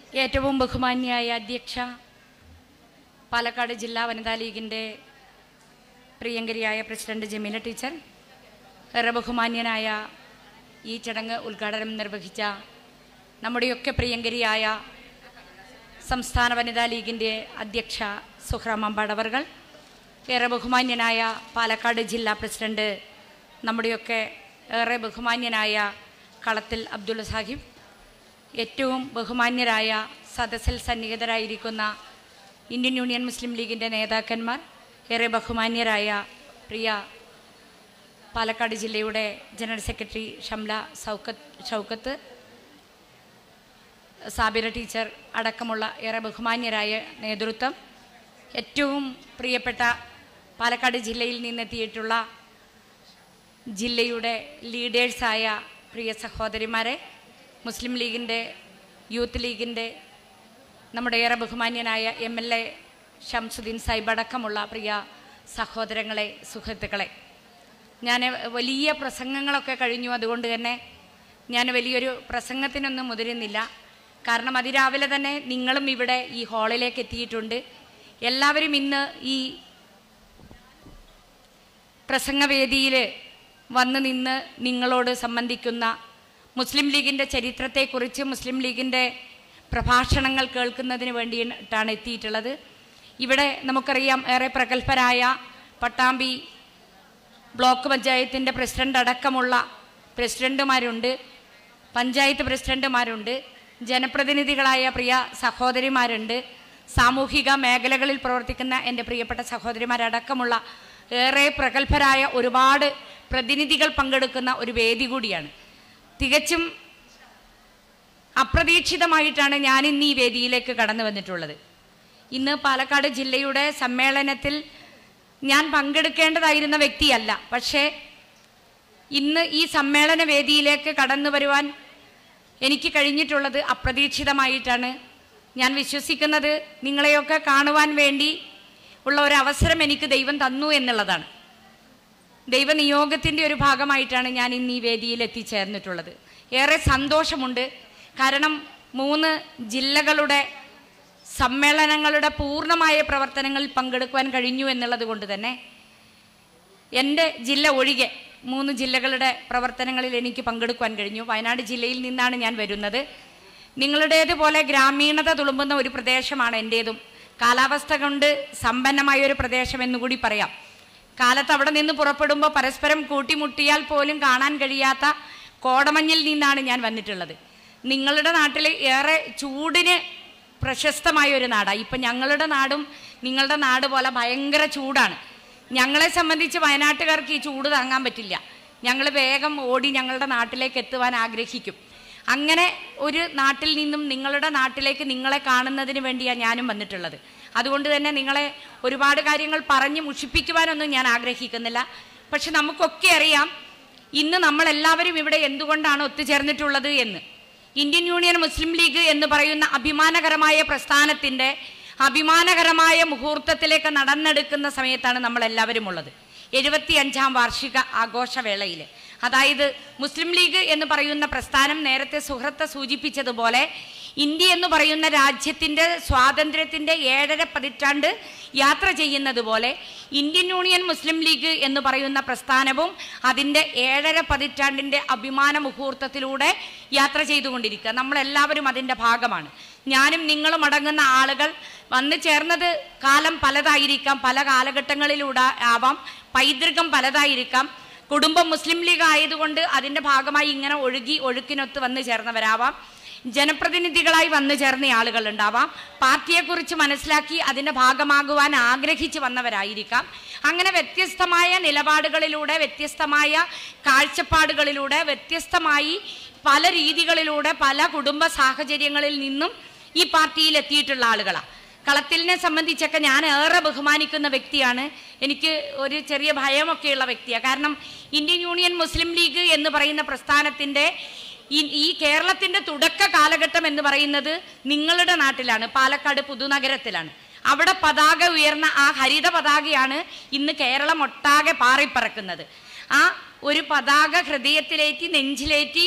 ഏറ്റവും ബഹുമാന്യായ അധ്യക്ഷ പാലക്കാട് ജില്ലാ വനിതാ ലീഗിൻ്റെ പ്രിയങ്കരിയായ പ്രസിഡന്റ് ജമീല ടീച്ചർ ഏറെ ബഹുമാന്യനായ ഈ ചടങ്ങ് ഉദ്ഘാടനം നിർവഹിച്ച നമ്മുടെയൊക്കെ പ്രിയങ്കരിയായ സംസ്ഥാന വനിതാ ലീഗിൻ്റെ അധ്യക്ഷ സുഹ്റാം അമ്പാടവർകൾ ഏറെ ബഹുമാന്യനായ പാലക്കാട് ജില്ലാ പ്രസിഡന്റ് നമ്മുടെയൊക്കെ ഏറെ ബഹുമാന്യനായ കളത്തിൽ അബ്ദുൾ സാഹിബ് ഏറ്റവും ബഹുമാന്യരായ സദസ്സിൽ സന്നിഹിതരായിരിക്കുന്ന ഇന്ത്യൻ യൂണിയൻ മുസ്ലിം ലീഗിൻ്റെ നേതാക്കന്മാർ ഏറെ ബഹുമാന്യരായ പ്രിയ പാലക്കാട് ജില്ലയുടെ general secretary Shamla Soukath Shoukath Sabira teacher അടക്കമുള്ള ഏറെ ബഹുമാന്യരായ നേതൃത്വം ഏറ്റവും പ്രിയപ്പെട്ട പാലക്കാട് ജില്ലയിൽ നിന്നെത്തിയിട്ടുള്ള ജില്ലയുടെ ലീഡേഴ്സായ പ്രിയ സഹോദരിമാരെ മുസ്ലിം ലീഗിൻ്റെ യൂത്ത് ലീഗിൻ്റെ നമ്മുടെ ഏറെ ബഹുമാന്യനായ M L A Shamsuddin Sahib അടക്കമുള്ള പ്രിയ സഹോദരങ്ങളെ സുഹൃത്തുക്കളെ ഞാൻ വലിയ പ്രസംഗങ്ങളൊക്കെ കഴിഞ്ഞു അതുകൊണ്ട് തന്നെ ഞാൻ വലിയൊരു പ്രസംഗത്തിനൊന്നും മുതിരുന്നില്ല കാരണം അതിരാവിലെ തന്നെ നിങ്ങളും ഇവിടെ ഈ ഹാളിലേക്ക് എത്തിയിട്ടുണ്ട് എല്ലാവരും ഇന്ന് ഈ പ്രസംഗവേദിയിൽ വന്ന് നിന്ന് നിങ്ങളോട് സംബന്ധിക്കുന്ന മുസ്ലിം ലീഗിൻ്റെ ചരിത്രത്തെക്കുറിച്ച് മുസ്ലിം ലീഗിൻ്റെ പ്രഭാഷണങ്ങൾ കേൾക്കുന്നതിന് വേണ്ടിയിട്ടാണ് എത്തിയിട്ടുള്ളത് ഇവിടെ നമുക്കറിയാം ഏറെ പ്രഗത്ഭരായ പട്ടാമ്പി ബ്ലോക്ക് പഞ്ചായത്തിൻ്റെ പ്രസിഡന്റ് അടക്കമുള്ള പ്രസിഡന്റുമാരുണ്ട് പഞ്ചായത്ത് പ്രസിഡന്റുമാരുണ്ട് ജനപ്രതിനിധികളായ പ്രിയ സഹോദരിമാരുണ്ട് സാമൂഹിക മേഖലകളിൽ പ്രവർത്തിക്കുന്ന എൻ്റെ പ്രിയപ്പെട്ട സഹോദരിമാരടക്കമുള്ള ഏറെ പ്രഗത്ഭരായ ഒരുപാട് പ്രതിനിധികൾ പങ്കെടുക്കുന്ന ഒരു വേദി കൂടിയാണ് തികച്ചും അപ്രതീക്ഷിതമായിട്ടാണ് ഞാൻ ഇന്ന് ഈ വേദിയിലേക്ക് കടന്നു വന്നിട്ടുള്ളത് ഇന്ന് പാലക്കാട് ജില്ലയുടെ സമ്മേളനത്തിൽ ഞാൻ പങ്കെടുക്കേണ്ടതായിരുന്ന വ്യക്തിയല്ല പക്ഷേ ഇന്ന് ഈ സമ്മേളന വേദിയിലേക്ക് കടന്നു വരുവാൻ എനിക്ക് കഴിഞ്ഞിട്ടുള്ളത് അപ്രതീക്ഷിതമായിട്ടാണ് ഞാൻ വിശ്വസിക്കുന്നത് നിങ്ങളെയൊക്കെ കാണുവാൻ വേണ്ടി ഉള്ള ഒരു അവസരം എനിക്ക് ദൈവം തന്നു എന്നുള്ളതാണ് ദൈവനിയോഗത്തിൻ്റെ ഒരു ഭാഗമായിട്ടാണ് ഞാൻ ഇന്ന് ഈ വേദിയിൽ എത്തിച്ചേർന്നിട്ടുള്ളത് ഏറെ സന്തോഷമുണ്ട് കാരണം മൂന്ന് ജില്ലകളുടെ സമ്മേളനങ്ങളുടെ പൂർണ്ണമായ പ്രവർത്തനങ്ങളിൽ പങ്കെടുക്കുവാൻ കഴിഞ്ഞു എന്നുള്ളത് കൊണ്ട് തന്നെ എൻ്റെ ജില്ല ഒഴികെ മൂന്ന് ജില്ലകളുടെ പ്രവർത്തനങ്ങളിൽ എനിക്ക് പങ്കെടുക്കുവാൻ കഴിഞ്ഞു വയനാട് ജില്ലയിൽ നിന്നാണ് ഞാൻ വരുന്നത് നിങ്ങളുടേതുപോലെ ഗ്രാമീണത തുളുമ്പുന്ന ഒരു പ്രദേശമാണ് എൻ്റേതും കാലാവസ്ഥ കൊണ്ട് സമ്പന്നമായ ഒരു പ്രദേശം എന്നുകൂടി പറയാം കാലത്ത് അവിടെ നിന്ന് പുറപ്പെടുമ്പോൾ പരസ്പരം കൂട്ടിമുട്ടിയാൽ പോലും കാണാൻ കഴിയാത്ത കോടമഞ്ഞിൽ നിന്നാണ് ഞാൻ വന്നിട്ടുള്ളത് നിങ്ങളുടെ നാട്ടിൽ ഏറെ ചൂടിന് പ്രശസ്തമായ ഒരു നാടാണ് ഇപ്പം ഞങ്ങളുടെ നാടും നിങ്ങളുടെ നാട് പോലെ ഭയങ്കര ചൂടാണ് ഞങ്ങളെ സംബന്ധിച്ച് വയനാട്ടുകാർക്ക് ഈ ചൂട് താങ്ങാൻ പറ്റില്ല ഞങ്ങൾ വേഗം ഓടി ഞങ്ങളുടെ നാട്ടിലേക്ക് എത്തുവാൻ ആഗ്രഹിക്കും അങ്ങനെ ഒരു നാട്ടിൽ നിന്നും നിങ്ങളുടെ നാട്ടിലേക്ക് നിങ്ങളെ കാണുന്നതിന് വേണ്ടിയാണ് ഞാനും വന്നിട്ടുള്ളത് അതുകൊണ്ട് തന്നെ നിങ്ങളെ ഒരുപാട് കാര്യങ്ങൾ പറഞ്ഞ് മുഷിപ്പിക്കുവാനൊന്നും ഞാൻ ആഗ്രഹിക്കുന്നില്ല പക്ഷെ നമുക്കൊക്കെ അറിയാം ഇന്ന് നമ്മളെല്ലാവരും ഇവിടെ എന്തുകൊണ്ടാണ് ഒത്തുചേർന്നിട്ടുള്ളത് എന്ന് ഇന്ത്യൻ യൂണിയൻ മുസ്ലിം ലീഗ് എന്ന് പറയുന്ന അഭിമാനകരമായ പ്രസ്ഥാനത്തിൻ്റെ അഭിമാനകരമായ മുഹൂർത്തത്തിലേക്ക് നടന്നെടുക്കുന്ന സമയത്താണ് നമ്മൾ എല്ലാവരും ഉള്ളത് എഴുപത്തി അഞ്ചാം വാർഷിക ആഘോഷവേളയിൽ അതായത് മുസ്ലിം ലീഗ് എന്ന് പറയുന്ന പ്രസ്ഥാനം നേരത്തെ സുഹൃത്ത് സൂചിപ്പിച്ചതുപോലെ ഇന്ത്യ എന്ന് പറയുന്ന രാജ്യത്തിൻ്റെ സ്വാതന്ത്ര്യത്തിൻ്റെ ഏഴര പതിറ്റാണ്ട് യാത്ര ചെയ്യുന്നത് പോലെ ഇന്ത്യൻ യൂണിയൻ മുസ്ലിം ലീഗ് എന്ന് പറയുന്ന പ്രസ്ഥാനവും അതിൻ്റെ ഏഴര പതിറ്റാണ്ടിൻ്റെ അഭിമാന മുഹൂർത്തത്തിലൂടെ യാത്ര ചെയ്തുകൊണ്ടിരിക്കുക നമ്മളെല്ലാവരും അതിൻ്റെ ഭാഗമാണ് ഞാനും നിങ്ങളും അടങ്ങുന്ന ആളുകൾ വന്നു ചേർന്നത് കാലം പലതായിരിക്കാം പല കാലഘട്ടങ്ങളിലൂടെ ആവാം പൈതൃകം പലതായിരിക്കാം കുടുംബം മുസ്ലിം ലീഗ് ആയതുകൊണ്ട് അതിൻ്റെ ഭാഗമായി ഇങ്ങനെ ഒഴുകി ഒഴുക്കിനൊത്ത് വന്നു ചേർന്നവരാവാം ജനപ്രതിനിധികളായി വന്നു ചേർന്ന ആളുകളുണ്ടാവാം പാർട്ടിയെക്കുറിച്ച് മനസ്സിലാക്കി അതിൻ്റെ ഭാഗമാകുവാൻ ആഗ്രഹിച്ച് വന്നവരായിരിക്കാം അങ്ങനെ വ്യത്യസ്തമായ നിലപാടുകളിലൂടെ വ്യത്യസ്തമായ കാഴ്ചപ്പാടുകളിലൂടെ വ്യത്യസ്തമായി പല രീതികളിലൂടെ പല കുടുംബ സാഹചര്യങ്ങളിൽ നിന്നും ഈ പാർട്ടിയിൽ എത്തിയിട്ടുള്ള ആളുകളാണ് കളത്തിലിനെ സംബന്ധിച്ചൊക്കെ ഞാൻ ഏറെ ബഹുമാനിക്കുന്ന വ്യക്തിയാണ് എനിക്ക് ഒരു ചെറിയ ഭയമൊക്കെയുള്ള വ്യക്തിയാണ് കാരണം ഇന്ത്യൻ യൂണിയൻ മുസ്ലിം ലീഗ് എന്ന് പറയുന്ന പ്രസ്ഥാനത്തിൻ്റെ ഈ ഈ കേരളത്തിൻ്റെ തുടക്ക കാലഘട്ടം എന്ന് പറയുന്നത് നിങ്ങളുടെ നാട്ടിലാണ് പാലക്കാട് പുതുനഗരത്തിലാണ് അവിടെ പതാക ഉയർന്ന ആ ഹരിത പതാകയാണ് ഇന്ന് കേരളം ഒട്ടാകെ പാറിപ്പറക്കുന്നത് ആ ഒരു പതാക ഹൃദയത്തിലേറ്റി നെഞ്ചിലേറ്റി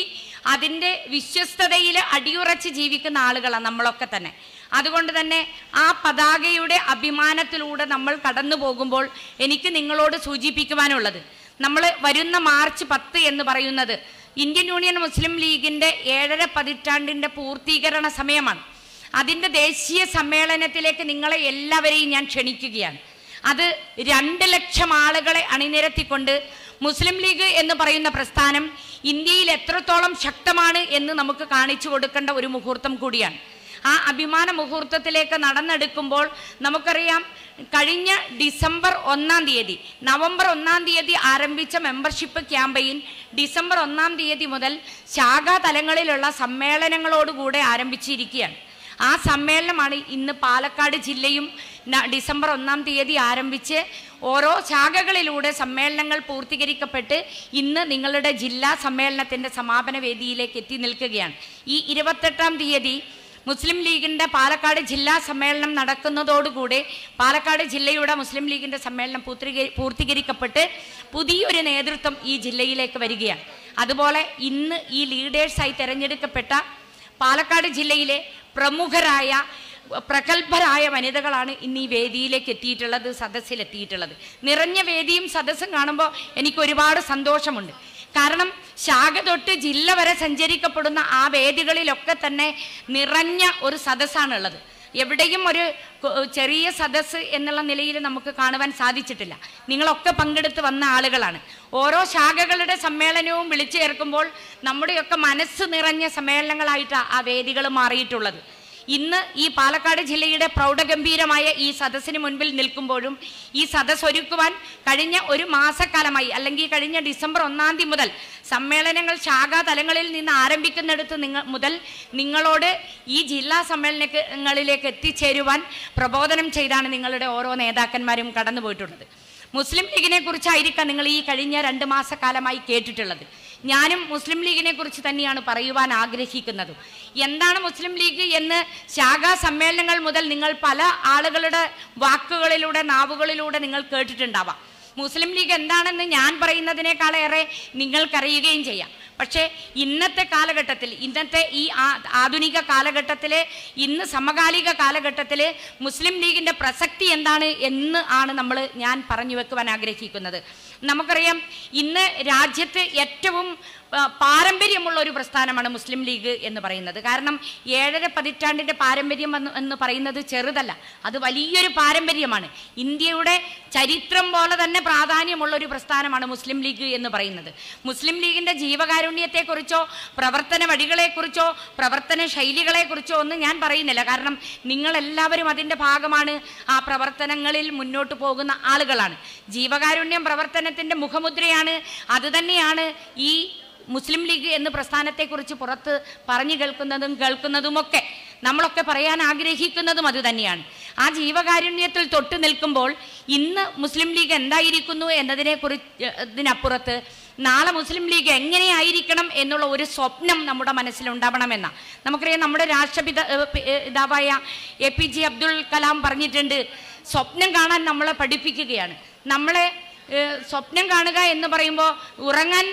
അതിൻ്റെ വിശ്വസ്തതയിൽ അടിയുറച്ച് ജീവിക്കുന്ന ആളുകളാണ് നമ്മളൊക്കെ തന്നെ അതുകൊണ്ട് തന്നെ ആ പതാകയുടെ അഭിമാനത്തിലൂടെ നമ്മൾ കടന്നു പോകുമ്പോൾ എനിക്ക് നിങ്ങളോട് സൂചിപ്പിക്കുവാനുള്ളത് നമ്മൾ വരുന്ന മാർച്ച് പത്ത് എന്ന് പറയുന്നത് ഇന്ത്യൻ യൂണിയൻ മുസ്ലിം ലീഗിൻ്റെ ഏഴര പതിറ്റാണ്ടിൻ്റെ പൂർത്തീകരണ സമയമാണ് അതിൻ്റെ ദേശീയ സമ്മേളനത്തിലേക്ക് നിങ്ങളെ എല്ലാവരെയും ഞാൻ ക്ഷണിക്കുകയാണ് അത് രണ്ട് ലക്ഷം ആളുകളെ അണിനിരത്തിക്കൊണ്ട് മുസ്ലിം ലീഗ് എന്ന് പറയുന്ന പ്രസ്ഥാനം ഇന്ത്യയിൽ എത്രത്തോളം ശക്തമാണ് എന്ന് നമുക്ക് കാണിച്ചു കൊടുക്കേണ്ട ഒരു മുഹൂർത്തം കൂടിയാണ് ആ അഭിമാന മുഹൂർത്തത്തിലേക്ക് നടന്നെടുക്കുമ്പോൾ നമുക്കറിയാം കഴിഞ്ഞ ഡിസംബർ ഒന്നാം തീയതി നവംബർ ഒന്നാം തീയതി ആരംഭിച്ച മെമ്പർഷിപ്പ് ക്യാമ്പയിൻ ഡിസംബർ ഒന്നാം തീയതി മുതൽ ശാഖാ തലങ്ങളിലുള്ള സമ്മേളനങ്ങളോടുകൂടെ ആരംഭിച്ചിരിക്കുകയാണ് ആ സമ്മേളനമാണ് ഇന്ന് പാലക്കാട് ജില്ലയും ന- ഡിസംബർ ഒന്നാം തീയതി ആരംഭിച്ച് ഓരോ ശാഖകളിലൂടെ സമ്മേളനങ്ങൾ പൂർത്തീകരിക്കപ്പെട്ട് ഇന്ന് നിങ്ങളുടെ ജില്ലാ സമ്മേളനത്തിൻ്റെ സമാപന വേദിയിലേക്ക് എത്തി നിൽക്കുകയാണ് ഈ ഇരുപത്തെട്ടാം തീയതി മുസ്ലിം ലീഗിൻ്റെ പാലക്കാട് ജില്ലാ സമ്മേളനം നടക്കുന്നതോടുകൂടി പാലക്കാട് ജില്ലയുടെ മുസ്ലിം ലീഗിൻ്റെ സമ്മേളനം പൂർത്തീകരി പൂർത്തീകരിക്കപ്പെട്ട് പുതിയൊരു നേതൃത്വം ഈ ജില്ലയിലേക്ക് വരികയാണ് അതുപോലെ ഇന്ന് ഈ ലീഡേഴ്സായി തിരഞ്ഞെടുക്കപ്പെട്ട പാലക്കാട് ജില്ലയിലെ പ്രമുഖരായ പ്രഗത്ഭരായ വനിതകളാണ് ഇന്ന് ഈ വേദിയിലേക്ക് എത്തിയിട്ടുള്ളത് സദസ്സിലെത്തിയിട്ടുള്ളത് നിറഞ്ഞ വേദിയും സദസ്സും കാണുമ്പോൾ എനിക്ക് ഒരുപാട് സന്തോഷമുണ്ട് കാരണം ശാഖ തൊട്ട് ജില്ല വരെ സഞ്ചരിക്കപ്പെടുന്ന ആ വേദികളിലൊക്കെ തന്നെ നിറഞ്ഞ ഒരു സദസ്സാണുള്ളത് എവിടെയും ഒരു കൊ- ചെറിയ സദസ്സ് എന്നുള്ള നിലയിൽ നമുക്ക് കാണുവാൻ സാധിച്ചിട്ടില്ല നിങ്ങളൊക്കെ പങ്കെടുത്ത് വന്ന ആളുകളാണ് ഓരോ ശാഖകളുടെ സമ്മേളനവും വിളിച്ചു ചേർക്കുമ്പോൾ നമ്മുടെയൊക്കെ മനസ്സ് നിറഞ്ഞ സമ്മേളനങ്ങളായിട്ടാണ് ആ വേദികൾ മാറിയിട്ടുള്ളത് ഇന്ന് ഈ പാലക്കാട് ജില്ലയുടെ പ്രൗഢഗംഭീരമായ ഈ സദസ്സിന് മുൻപിൽ നിൽക്കുമ്പോഴും ഈ സദസ്സ് ഒരുക്കുവാൻ കഴിഞ്ഞ ഒരു മാസക്കാലമായി അല്ലെങ്കിൽ കഴിഞ്ഞ ഡിസംബർ ഒന്നാം തീയതി മുതൽ സമ്മേളനങ്ങൾ ശാഖാ തലങ്ങളിൽ നിന്ന് ആരംഭിക്കുന്നിടത്ത് നിങ്ങൾ മുതൽ നിങ്ങളോട് ഈ ജില്ലാ സമ്മേളനങ്ങളിലേക്ക് എത്തിച്ചേരുവാൻ പ്രബോധനം ചെയ്താണ് നിങ്ങളുടെ ഓരോ നേതാക്കന്മാരും കടന്നു പോയിട്ടുള്ളത് മുസ്ലിം ലീഗിനെ കുറിച്ചായിരിക്കാം നിങ്ങൾ ഈ കഴിഞ്ഞ രണ്ട് മാസക്കാലമായി കേട്ടിട്ടുള്ളത് ഞാനും മുസ്ലിം ലീഗിനെ കുറിച്ച് തന്നെയാണ് പറയുവാൻ ആഗ്രഹിക്കുന്നത് എന്താണ് മുസ്ലിം ലീഗ് എന്ന് ശാഖാ സമ്മേളനങ്ങൾ മുതൽ നിങ്ങൾ പല ആളുകളുടെ വാക്കുകളിലൂടെ നാവുകളിലൂടെ നിങ്ങൾ കേട്ടിട്ടുണ്ടാവാം മുസ്ലിം ലീഗ് എന്താണെന്ന് ഞാൻ പറയുന്നതിനേക്കാളേറെ നിങ്ങൾക്കറിയുകയും ചെയ്യാം പക്ഷേ ഇന്നത്തെ കാലഘട്ടത്തിൽ ഇന്നത്തെ ഈ ആ- ആധുനിക കാലഘട്ടത്തിൽ ഇന്ന് സമകാലിക കാലഘട്ടത്തിൽ മുസ്ലിം ലീഗിൻ്റെ പ്രസക്തി എന്താണ് എന്ന് ആണ് നമ്മൾ ഞാൻ പറഞ്ഞു വെക്കുവാൻ ആഗ്രഹിക്കുന്നത് നമുക്കറിയാം ഇന്ന് രാജ്യത്ത് ഏറ്റവും ആ, പാരമ്പര്യമുള്ള ഒരു പ്രസ്ഥാനമാണ് മുസ്ലിം ലീഗ് എന്ന് പറയുന്നത് കാരണം ഏഴര പതിറ്റാണ്ടിൻ്റെ പാരമ്പര്യം എന്ന് എന്ന് പറയുന്നത് ചെറുതല്ല അത് വലിയൊരു പാരമ്പര്യമാണ് ഇന്ത്യയുടെ ചരിത്രം പോലെ തന്നെ പ്രാധാന്യമുള്ള ഒരു പ്രസ്ഥാനമാണ് മുസ്ലിം ലീഗ് എന്ന് പറയുന്നത് മുസ്ലിം ലീഗിൻ്റെ ജീവകാരുണ്യത്തെക്കുറിച്ചോ പ്രവർത്തന വഴികളെക്കുറിച്ചോ പ്രവർത്തന ശൈലികളെക്കുറിച്ചോ ഒന്നും ഞാൻ പറയുന്നില്ല കാരണം നിങ്ങളെല്ലാവരും അതിൻ്റെ ഭാഗമാണ് ആ പ്രവർത്തനങ്ങളിൽ മുന്നോട്ട് പോകുന്ന ആളുകളാണ് ജീവകാരുണ്യം പ്രവർത്തനത്തിൻ്റെ മുഖമുദ്രയാണ് അതുതന്നെയാണ് ഈ മുസ്ലിം ലീഗ് എന്ന പ്രസ്ഥാനത്തെക്കുറിച്ച് പുറത്ത് പറഞ്ഞു കേൾക്കുന്നതും കേൾക്കുന്നതുമൊക്കെ നമ്മളൊക്കെ പറയാൻ ആഗ്രഹിക്കുന്നതും അത് തന്നെയാണ് ആ ജീവകാരുണ്യത്തിൽ തൊട്ട് നിൽക്കുമ്പോൾ ഇന്ന് മുസ്ലിം ലീഗ് എന്തായിരിക്കുന്നു എന്നതിനെ കുറിച്ച് ഇതിനപ്പുറത്ത് നാളെ മുസ്ലിം ലീഗ് എങ്ങനെയായിരിക്കണം എന്നുള്ള ഒരു സ്വപ്നം നമ്മുടെ മനസ്സിലുണ്ടാവണമെന്ന നമുക്കറിയാം നമ്മുടെ രാഷ്ട്രപിത ഏഹ് പി- ഏഹ് പിതാവായ A P J Abdul Kalam പറഞ്ഞിട്ടുണ്ട് സ്വപ്നം കാണാൻ നമ്മളെ പഠിപ്പിക്കുകയാണ് നമ്മളെ ഏഹ് സ്വപ്നം കാണുക എന്ന് പറയുമ്പോൾ ഉറങ്ങാൻ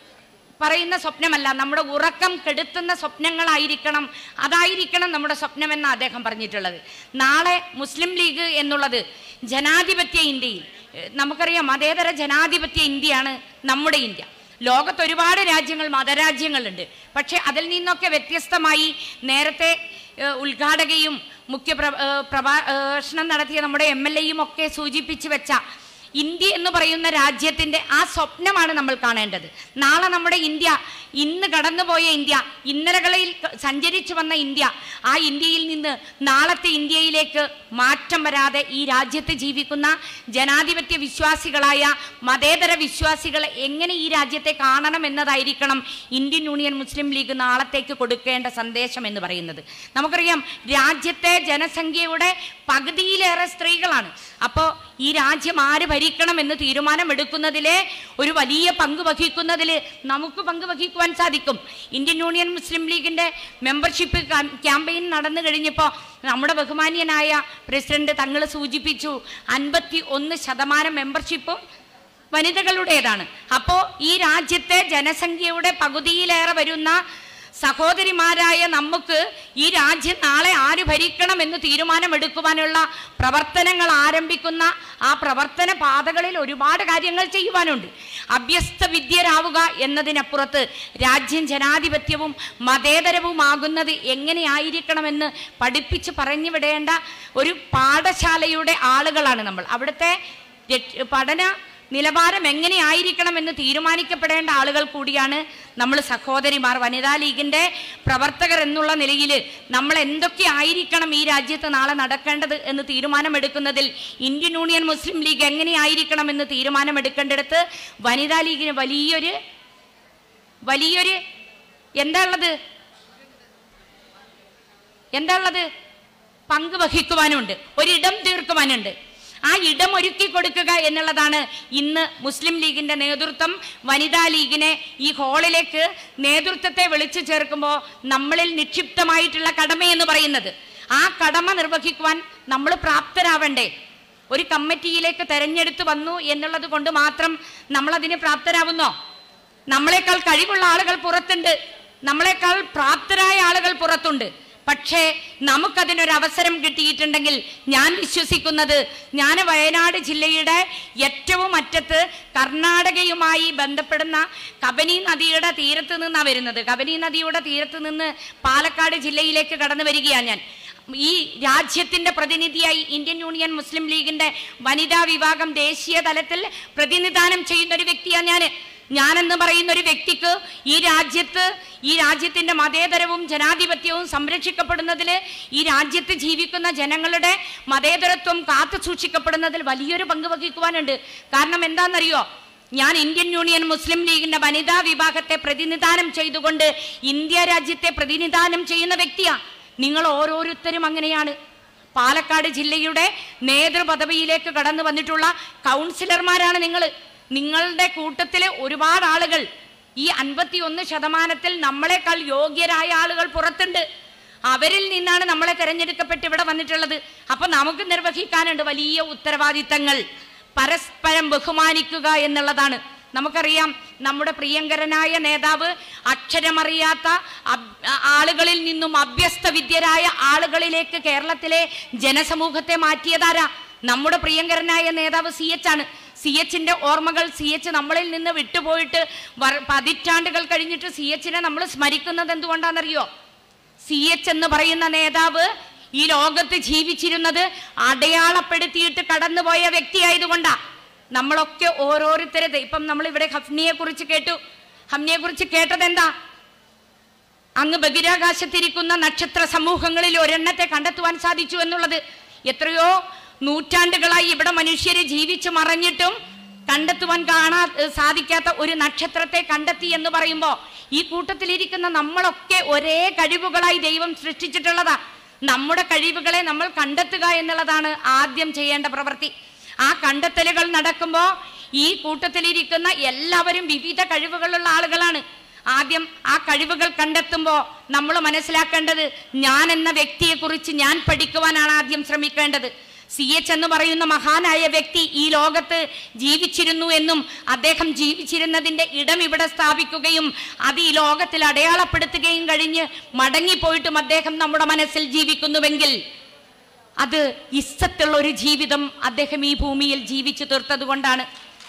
പറയുന്ന സ്വപ്നമല്ല നമ്മുടെ ഉറക്കം കെടുത്തുന്ന സ്വപ്നങ്ങളായിരിക്കണം അതായിരിക്കണം നമ്മുടെ സ്വപ്നമെന്ന് അദ്ദേഹം പറഞ്ഞിട്ടുള്ളത് നാളെ മുസ്ലിം ലീഗ് എന്നുള്ളത് ജനാധിപത്യ ഇന്ത്യയിൽ ഏഹ് നമുക്കറിയാം മതേതര ജനാധിപത്യ ഇന്ത്യയാണ് നമ്മുടെ ഇന്ത്യ ലോകത്ത് ഒരുപാട് രാജ്യങ്ങൾ മതരാജ്യങ്ങളുണ്ട് പക്ഷേ അതിൽ നിന്നൊക്കെ വ്യത്യസ്തമായി നേരത്തെ ഏഹ് ഉദ്ഘാടകയും മുഖ്യ പ്ര ഏഹ് പ്രഭാഷണം നടത്തിയ നമ്മുടെ എം എൽ എയും ഒക്കെ സൂചിപ്പിച്ചു വെച്ച ഇന്ത്യ എന്ന് പറയുന്ന രാജ്യത്തിൻ്റെ ആ സ്വപ്നമാണ് നമ്മൾ കാണേണ്ടത് നാളെ നമ്മുടെ ഇന്ത്യ ഇന്ന് കടന്നുപോയ ഇന്ത്യ ഇന്നലകളിൽ ക- സഞ്ചരിച്ചു വന്ന ഇന്ത്യ ആ ഇന്ത്യയിൽ നിന്ന് നാളത്തെ ഇന്ത്യയിലേക്ക് മാറ്റം വരാതെ ഈ രാജ്യത്ത് ജീവിക്കുന്ന ജനാധിപത്യ വിശ്വാസികളായ മതേതര വിശ്വാസികൾ എങ്ങനെ ഈ രാജ്യത്തെ കാണണം എന്നതായിരിക്കണം ഇന്ത്യൻ യൂണിയൻ മുസ്ലിം ലീഗ് നാളത്തേക്ക് കൊടുക്കേണ്ട സന്ദേശം എന്ന് പറയുന്നത് നമുക്കറിയാം രാജ്യത്തെ ജനസംഖ്യയുടെ പകുതിയിലേറെ സ്ത്രീകളാണ് അപ്പോൾ ഈ രാജ്യം ആര് ഭരിക്കണം എന്ന് തീരുമാനമെടുക്കുന്നതിലെ ഒരു വലിയ പങ്ക് വഹിക്കുന്നതിൽ നമുക്ക് പങ്ക് വഹിക്കുവാൻ സാധിക്കും ഇന്ത്യൻ യൂണിയൻ മുസ്ലിം ലീഗിൻ്റെ മെമ്പർഷിപ്പ് ക്യാമ്പയിൻ നടന്നു കഴിഞ്ഞപ്പോൾ നമ്മുടെ ബഹുമാന്യനായ പ്രസിഡന്റ് തങ്ങൾ സൂചിപ്പിച്ചു അൻപത്തി ഒന്ന് ശതമാനം മെമ്പർഷിപ്പും വനിതകളുടേതാണ് അപ്പോൾ ഈ രാജ്യത്തെ ജനസംഖ്യയുടെ പകുതിയിലേറെ വരുന്ന സഹോദരിമാരായ നമുക്ക് ഈ രാജ്യം നാളെ ആര് ഭരിക്കണം എന്ന് തീരുമാനമെടുക്കുവാനുള്ള പ്രവർത്തനങ്ങൾ ആരംഭിക്കുന്ന ആ പ്രവർത്തന പാതകളിൽ ഒരുപാട് കാര്യങ്ങൾ ചെയ്യുവാനുണ്ട് അഭ്യസ്ത വിദ്യരാവുക എന്നതിനപ്പുറത്ത് രാജ്യം ജനാധിപത്യവും മതേതരവുമാകുന്നത് എങ്ങനെയായിരിക്കണമെന്ന് പഠിപ്പിച്ച് പറഞ്ഞു വിടേണ്ട ഒരു പാഠശാലയുടെ ആളുകളാണ് നമ്മൾ അവിടുത്തെ രക്ഷ- പഠന നിലവാരം എങ്ങനെയായിരിക്കണം എന്ന് തീരുമാനിക്കപ്പെടേണ്ട ആളുകൾ കൂടിയാണ് നമ്മൾ സഹോദരിമാർ വനിതാ ലീഗിൻ്റെ പ്രവർത്തകർ എന്നുള്ള നിലയിൽ നമ്മൾ എന്തൊക്കെ ആയിരിക്കണം ഈ രാജ്യത്ത് നാളെ നടക്കേണ്ടത് എന്ന് തീരുമാനമെടുക്കുന്നതിൽ ഇന്ത്യൻ യൂണിയൻ മുസ്ലിം ലീഗ് എങ്ങനെയായിരിക്കണം എന്ന് തീരുമാനമെടുക്കേണ്ടിടത്ത് വനിതാ ലീഗിന് വലിയൊരു വലിയൊരു എന്താ ഉള്ളത് എന്താ ഉള്ളത് പങ്ക് വഹിക്കുവാനുണ്ട് ഒരിടം തീർക്കുവാനുണ്ട് ആ ഇടം ഒരുക്കി കൊടുക്കുക എന്നുള്ളതാണ് ഇന്ന് മുസ്ലിം ലീഗിന്റെ നേതൃത്വം വനിതാ ലീഗിനെ ഈ ഹാളിലേക്ക് നേതൃത്വത്തെ വിളിച്ചു ചേർക്കുമ്പോൾ നമ്മളിൽ നിക്ഷിപ്തമായിട്ടുള്ള കടമയെന്ന് പറയുന്നത് ആ കടമ നിർവഹിക്കുവാൻ നമ്മൾ പ്രാപ്തരാവണ്ടേ ഒരു കമ്മിറ്റിയിലേക്ക് തെരഞ്ഞെടുത്ത് വന്നു എന്നുള്ളത് കൊണ്ട് മാത്രം നമ്മളതിന് പ്രാപ്തരാവുന്നോ നമ്മളെക്കാൾ കഴിവുള്ള ആളുകൾ പുറത്തുണ്ട് നമ്മളെക്കാൾ പ്രാപ്തരായ ആളുകൾ പുറത്തുണ്ട് പക്ഷേ നമുക്കതിനൊരു അവസരം കിട്ടിയിട്ടുണ്ടെങ്കിൽ ഞാൻ വിശ്വസിക്കുന്നത് ഞാൻ വയനാട് ജില്ലയുടെ ഏറ്റവും അറ്റത്ത് കർണാടകയുമായി ബന്ധപ്പെടുന്ന കബനി നദിയുടെ തീരത്ത് നിന്നാണ് വരുന്നത് കബനി നദിയുടെ തീരത്ത് നിന്ന് പാലക്കാട് ജില്ലയിലേക്ക് കടന്നു വരികയാണ് ഞാൻ ഈ രാജ്യത്തിന്റെ പ്രതിനിധിയായി ഇന്ത്യൻ യൂണിയൻ മുസ്ലിം ലീഗിന്റെ വനിതാ വിഭാഗം ദേശീയ തലത്തിൽ പ്രതിനിധാനം ചെയ്യുന്ന ഒരു വ്യക്തിയാണ് ഞാൻ ഞാനെന്ന് പറയുന്ന ഒരു വ്യക്തിക്ക് ഈ രാജ്യത്ത് ഈ രാജ്യത്തിന്റെ മതേതരവും ജനാധിപത്യവും സംരക്ഷിക്കപ്പെടുന്നതിൽ ഈ രാജ്യത്ത് ജീവിക്കുന്ന ജനങ്ങളുടെ മതേതരത്വം കാത്തു സൂക്ഷിക്കപ്പെടുന്നതിൽ വലിയൊരു പങ്ക് വഹിക്കുവാനുണ്ട് കാരണം എന്താണെന്നറിയോ ഞാൻ ഇന്ത്യൻ യൂണിയൻ മുസ്ലിം ലീഗിന്റെ വനിതാ വിഭാഗത്തെ പ്രതിനിധാനം ചെയ്തുകൊണ്ട് ഇന്ത്യ രാജ്യത്തെ പ്രതിനിധാനം ചെയ്യുന്ന വ്യക്തിയാണ് നിങ്ങൾ ഓരോരുത്തരും അങ്ങനെയാണ് പാലക്കാട് ജില്ലയുടെ നേതൃപദവിയിലേക്ക് കടന്നു വന്നിട്ടുള്ള കൗൺസിലർമാരാണ് നിങ്ങൾ നിങ്ങളുടെ കൂട്ടത്തിലെ ഒരുപാട് ആളുകൾ ഈ അൻപത്തി ഒന്ന് ശതമാനത്തിൽ നമ്മളെക്കാൾ യോഗ്യരായ ആളുകൾ പുറത്തുണ്ട് അവരിൽ നിന്നാണ് നമ്മളെ തെരഞ്ഞെടുക്കപ്പെട്ട് ഇവിടെ വന്നിട്ടുള്ളത് അപ്പൊ നമുക്ക് നിർവഹിക്കാനുണ്ട് വലിയ ഉത്തരവാദിത്തങ്ങൾ പരസ്പരം ബഹുമാനിക്കുക എന്നുള്ളതാണ് നമുക്കറിയാം നമ്മുടെ പ്രിയങ്കരനായ നേതാവ് അക്ഷരമറിയാത്ത അബ്- ആളുകളിൽ നിന്നും അഭ്യസ്ത വിദ്യരായ ആളുകളിലേക്ക് കേരളത്തിലെ ജനസമൂഹത്തെ മാറ്റിയതാരാ നമ്മുടെ പ്രിയങ്കരനായ നേതാവ് സി എച്ച് ആണ് സി എച്ചിന്റെ ഓർമ്മകൾ സി എച്ച് നമ്മളിൽ നിന്ന് വിട്ടുപോയിട്ട് വർ- പതിറ്റാണ്ടുകൾ കഴിഞ്ഞിട്ട് സി എച്ചിനെ നമ്മൾ സ്മരിക്കുന്നത് എന്തുകൊണ്ടാണെന്നറിയോ സി എച്ച് എന്ന് പറയുന്ന നേതാവ് ഈ ലോകത്ത് ജീവിച്ചിരുന്നത് അടയാളപ്പെടുത്തിയിട്ട് കടന്നുപോയ വ്യക്തിയായതുകൊണ്ടാ നമ്മളൊക്കെ ഓരോരുത്തരത് ഇപ്പം നമ്മൾ ഇവിടെ ഹഫ്നിയെ കുറിച്ച് കേട്ടു ഹഫ്നിയെ കുറിച്ച് കേട്ടത് എന്താ അങ്ങ് ബഹിരാകാശത്തിരിക്കുന്ന നക്ഷത്ര സമൂഹങ്ങളിൽ ഒരെണ്ണത്തെ കണ്ടെത്തുവാൻ സാധിച്ചു എന്നുള്ളത് എത്രയോ നൂറ്റാണ്ടുകളായി ഇവിടെ മനുഷ്യര് ജീവിച്ചു മറഞ്ഞിട്ടും കണ്ടെത്തുവാൻ കാണാ സാധിക്കാത്ത ഒരു നക്ഷത്രത്തെ കണ്ടെത്തി എന്ന് പറയുമ്പോൾ ഈ കൂട്ടത്തിലിരിക്കുന്ന നമ്മളൊക്കെ ഒരേ കഴിവുകളായി ദൈവം സൃഷ്ടിച്ചിട്ടുള്ളതാ നമ്മുടെ കഴിവുകളെ നമ്മൾ കണ്ടെത്തുക എന്നുള്ളതാണ് ആദ്യം ചെയ്യേണ്ട പ്രവൃത്തി ആ കണ്ടെത്തലുകൾ നടക്കുമ്പോൾ ഈ കൂട്ടത്തിലിരിക്കുന്ന എല്ലാവരും വിവിധ കഴിവുകളുള്ള ആളുകളാണ് ആദ്യം ആ കഴിവുകൾ കണ്ടെത്തുമ്പോൾ നമ്മൾ മനസ്സിലാക്കേണ്ടത് ഞാൻ എന്ന വ്യക്തിയെക്കുറിച്ച് ഞാൻ പഠിക്കുവാനാണ് ആദ്യം ശ്രമിക്കേണ്ടത് സി എച്ച് എന്ന് പറയുന്ന മഹാനായ വ്യക്തി ഈ ലോകത്ത് ജീവിച്ചിരുന്നു എന്നും അദ്ദേഹം ജീവിച്ചിരുന്നതിൻ്റെ ഇടം ഇവിടെ സ്ഥാപിക്കുകയും അത് ഈ ലോകത്തിൽ അടയാളപ്പെടുത്തുകയും കഴിഞ്ഞ് മടങ്ങിപ്പോയിട്ടും അദ്ദേഹം നമ്മുടെ മനസ്സിൽ ജീവിക്കുന്നുവെങ്കിൽ അത് ഇസ്സത്തുള്ള ഒരു ജീവിതം അദ്ദേഹം ഈ ഭൂമിയിൽ ജീവിച്ചു തീർത്തത് കൊണ്ടാണ്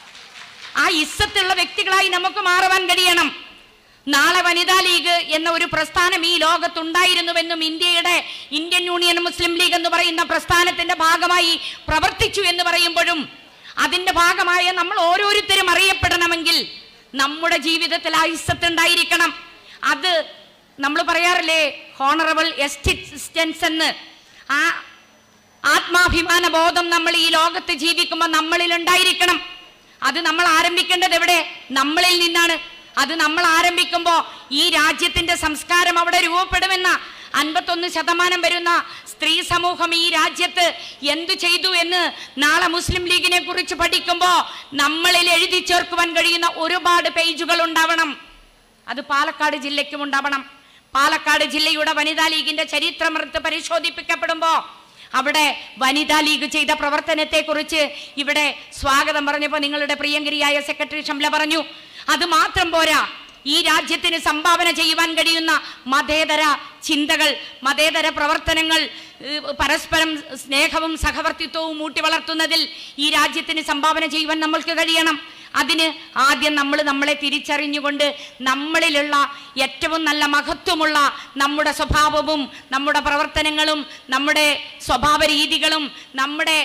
ആ ഇസ്സത്തുള്ള വ്യക്തികളായി നമുക്ക് മാറുവാൻ കഴിയണം നാളെ വനിതാ ലീഗ് എന്ന ഒരു പ്രസ്ഥാനം ഈ ലോകത്തുണ്ടായിരുന്നുവെന്നും ഇന്ത്യയുടെ ഇന്ത്യൻ യൂണിയൻ മുസ്ലിം ലീഗ് എന്ന് പറയുന്ന പ്രസ്ഥാനത്തിന്റെ ഭാഗമായി പ്രവർത്തിച്ചു എന്ന് പറയുമ്പോഴും അതിന്റെ ഭാഗമായ നമ്മൾ ഓരോരുത്തരും അറിയപ്പെടണമെങ്കിൽ നമ്മുടെ ജീവിതത്തിൽ ആ ഇസ്സത്ത് ഉണ്ടായിരിക്കണം അത് നമ്മൾ പറയാറില്ലേ ഹോണറബിൾ എസ്റ്റിസ്റ്റൻസ് എന്ന് ആ ആത്മാഭിമാന ബോധം നമ്മൾ ഈ ലോകത്ത് ജീവിക്കുമ്പോൾ നമ്മളിൽ ഉണ്ടായിരിക്കണം അത് നമ്മൾ ആരംഭിക്കേണ്ടത് എവിടെ നമ്മളിൽ നിന്നാണ് അത് നമ്മൾ ആരംഭിക്കുമ്പോൾ ഈ രാജ്യത്തിന്റെ സംസ്കാരം അവിടെ രൂപപ്പെടുമെന്ന അൻപത്തൊന്ന് ശതമാനം വരുന്ന സ്ത്രീ സമൂഹം ഈ രാജ്യത്ത് എന്തു ചെയ്തു എന്ന് നാളെ മുസ്ലിം ലീഗിനെ കുറിച്ച് പഠിക്കുമ്പോൾ നമ്മളിൽ എഴുതി ചേർക്കുവാൻ കഴിയുന്ന ഒരുപാട് പേജുകൾ ഉണ്ടാവണം അത് പാലക്കാട് ജില്ലയ്ക്കും ഉണ്ടാവണം പാലക്കാട് ജില്ലയുടെ വനിതാ ലീഗിന്റെ ചരിത്രമെടുത്ത് പരിശോധിപ്പിക്കപ്പെടുമ്പോൾ അവിടെ വനിതാ ലീഗ് ചെയ്ത പ്രവർത്തനത്തെക്കുറിച്ച് ഇവിടെ സ്വാഗതം പറഞ്ഞപ്പോൾ നിങ്ങളുടെ പ്രിയങ്കരിയായ സെക്രട്ടറി ഷംല പറഞ്ഞു അത് മാത്രം പോരാ ഈ രാജ്യത്തിന് സംഭാവന ചെയ്യുവാൻ കഴിയുന്ന മതേതര ചിന്തകൾ മതേതര പ്രവർത്തനങ്ങൾ ഏഹ്, പരസ്പരം സ്നേഹവും സഹവർത്തിത്വവും ഊട്ടി വളർത്തുന്നതിൽ ഈ രാജ്യത്തിന് സംഭാവന ചെയ്യുവാൻ നമ്മൾക്ക് കഴിയണം അതിന് ആദ്യം നമ്മൾ നമ്മളെ തിരിച്ചറിഞ്ഞുകൊണ്ട് നമ്മളിലുള്ള ഏറ്റവും നല്ല മഹത്വമുള്ള നമ്മുടെ സ്വഭാവവും നമ്മുടെ പ്രവർത്തനങ്ങളും നമ്മുടെ സ്വഭാവ രീതികളും നമ്മുടെ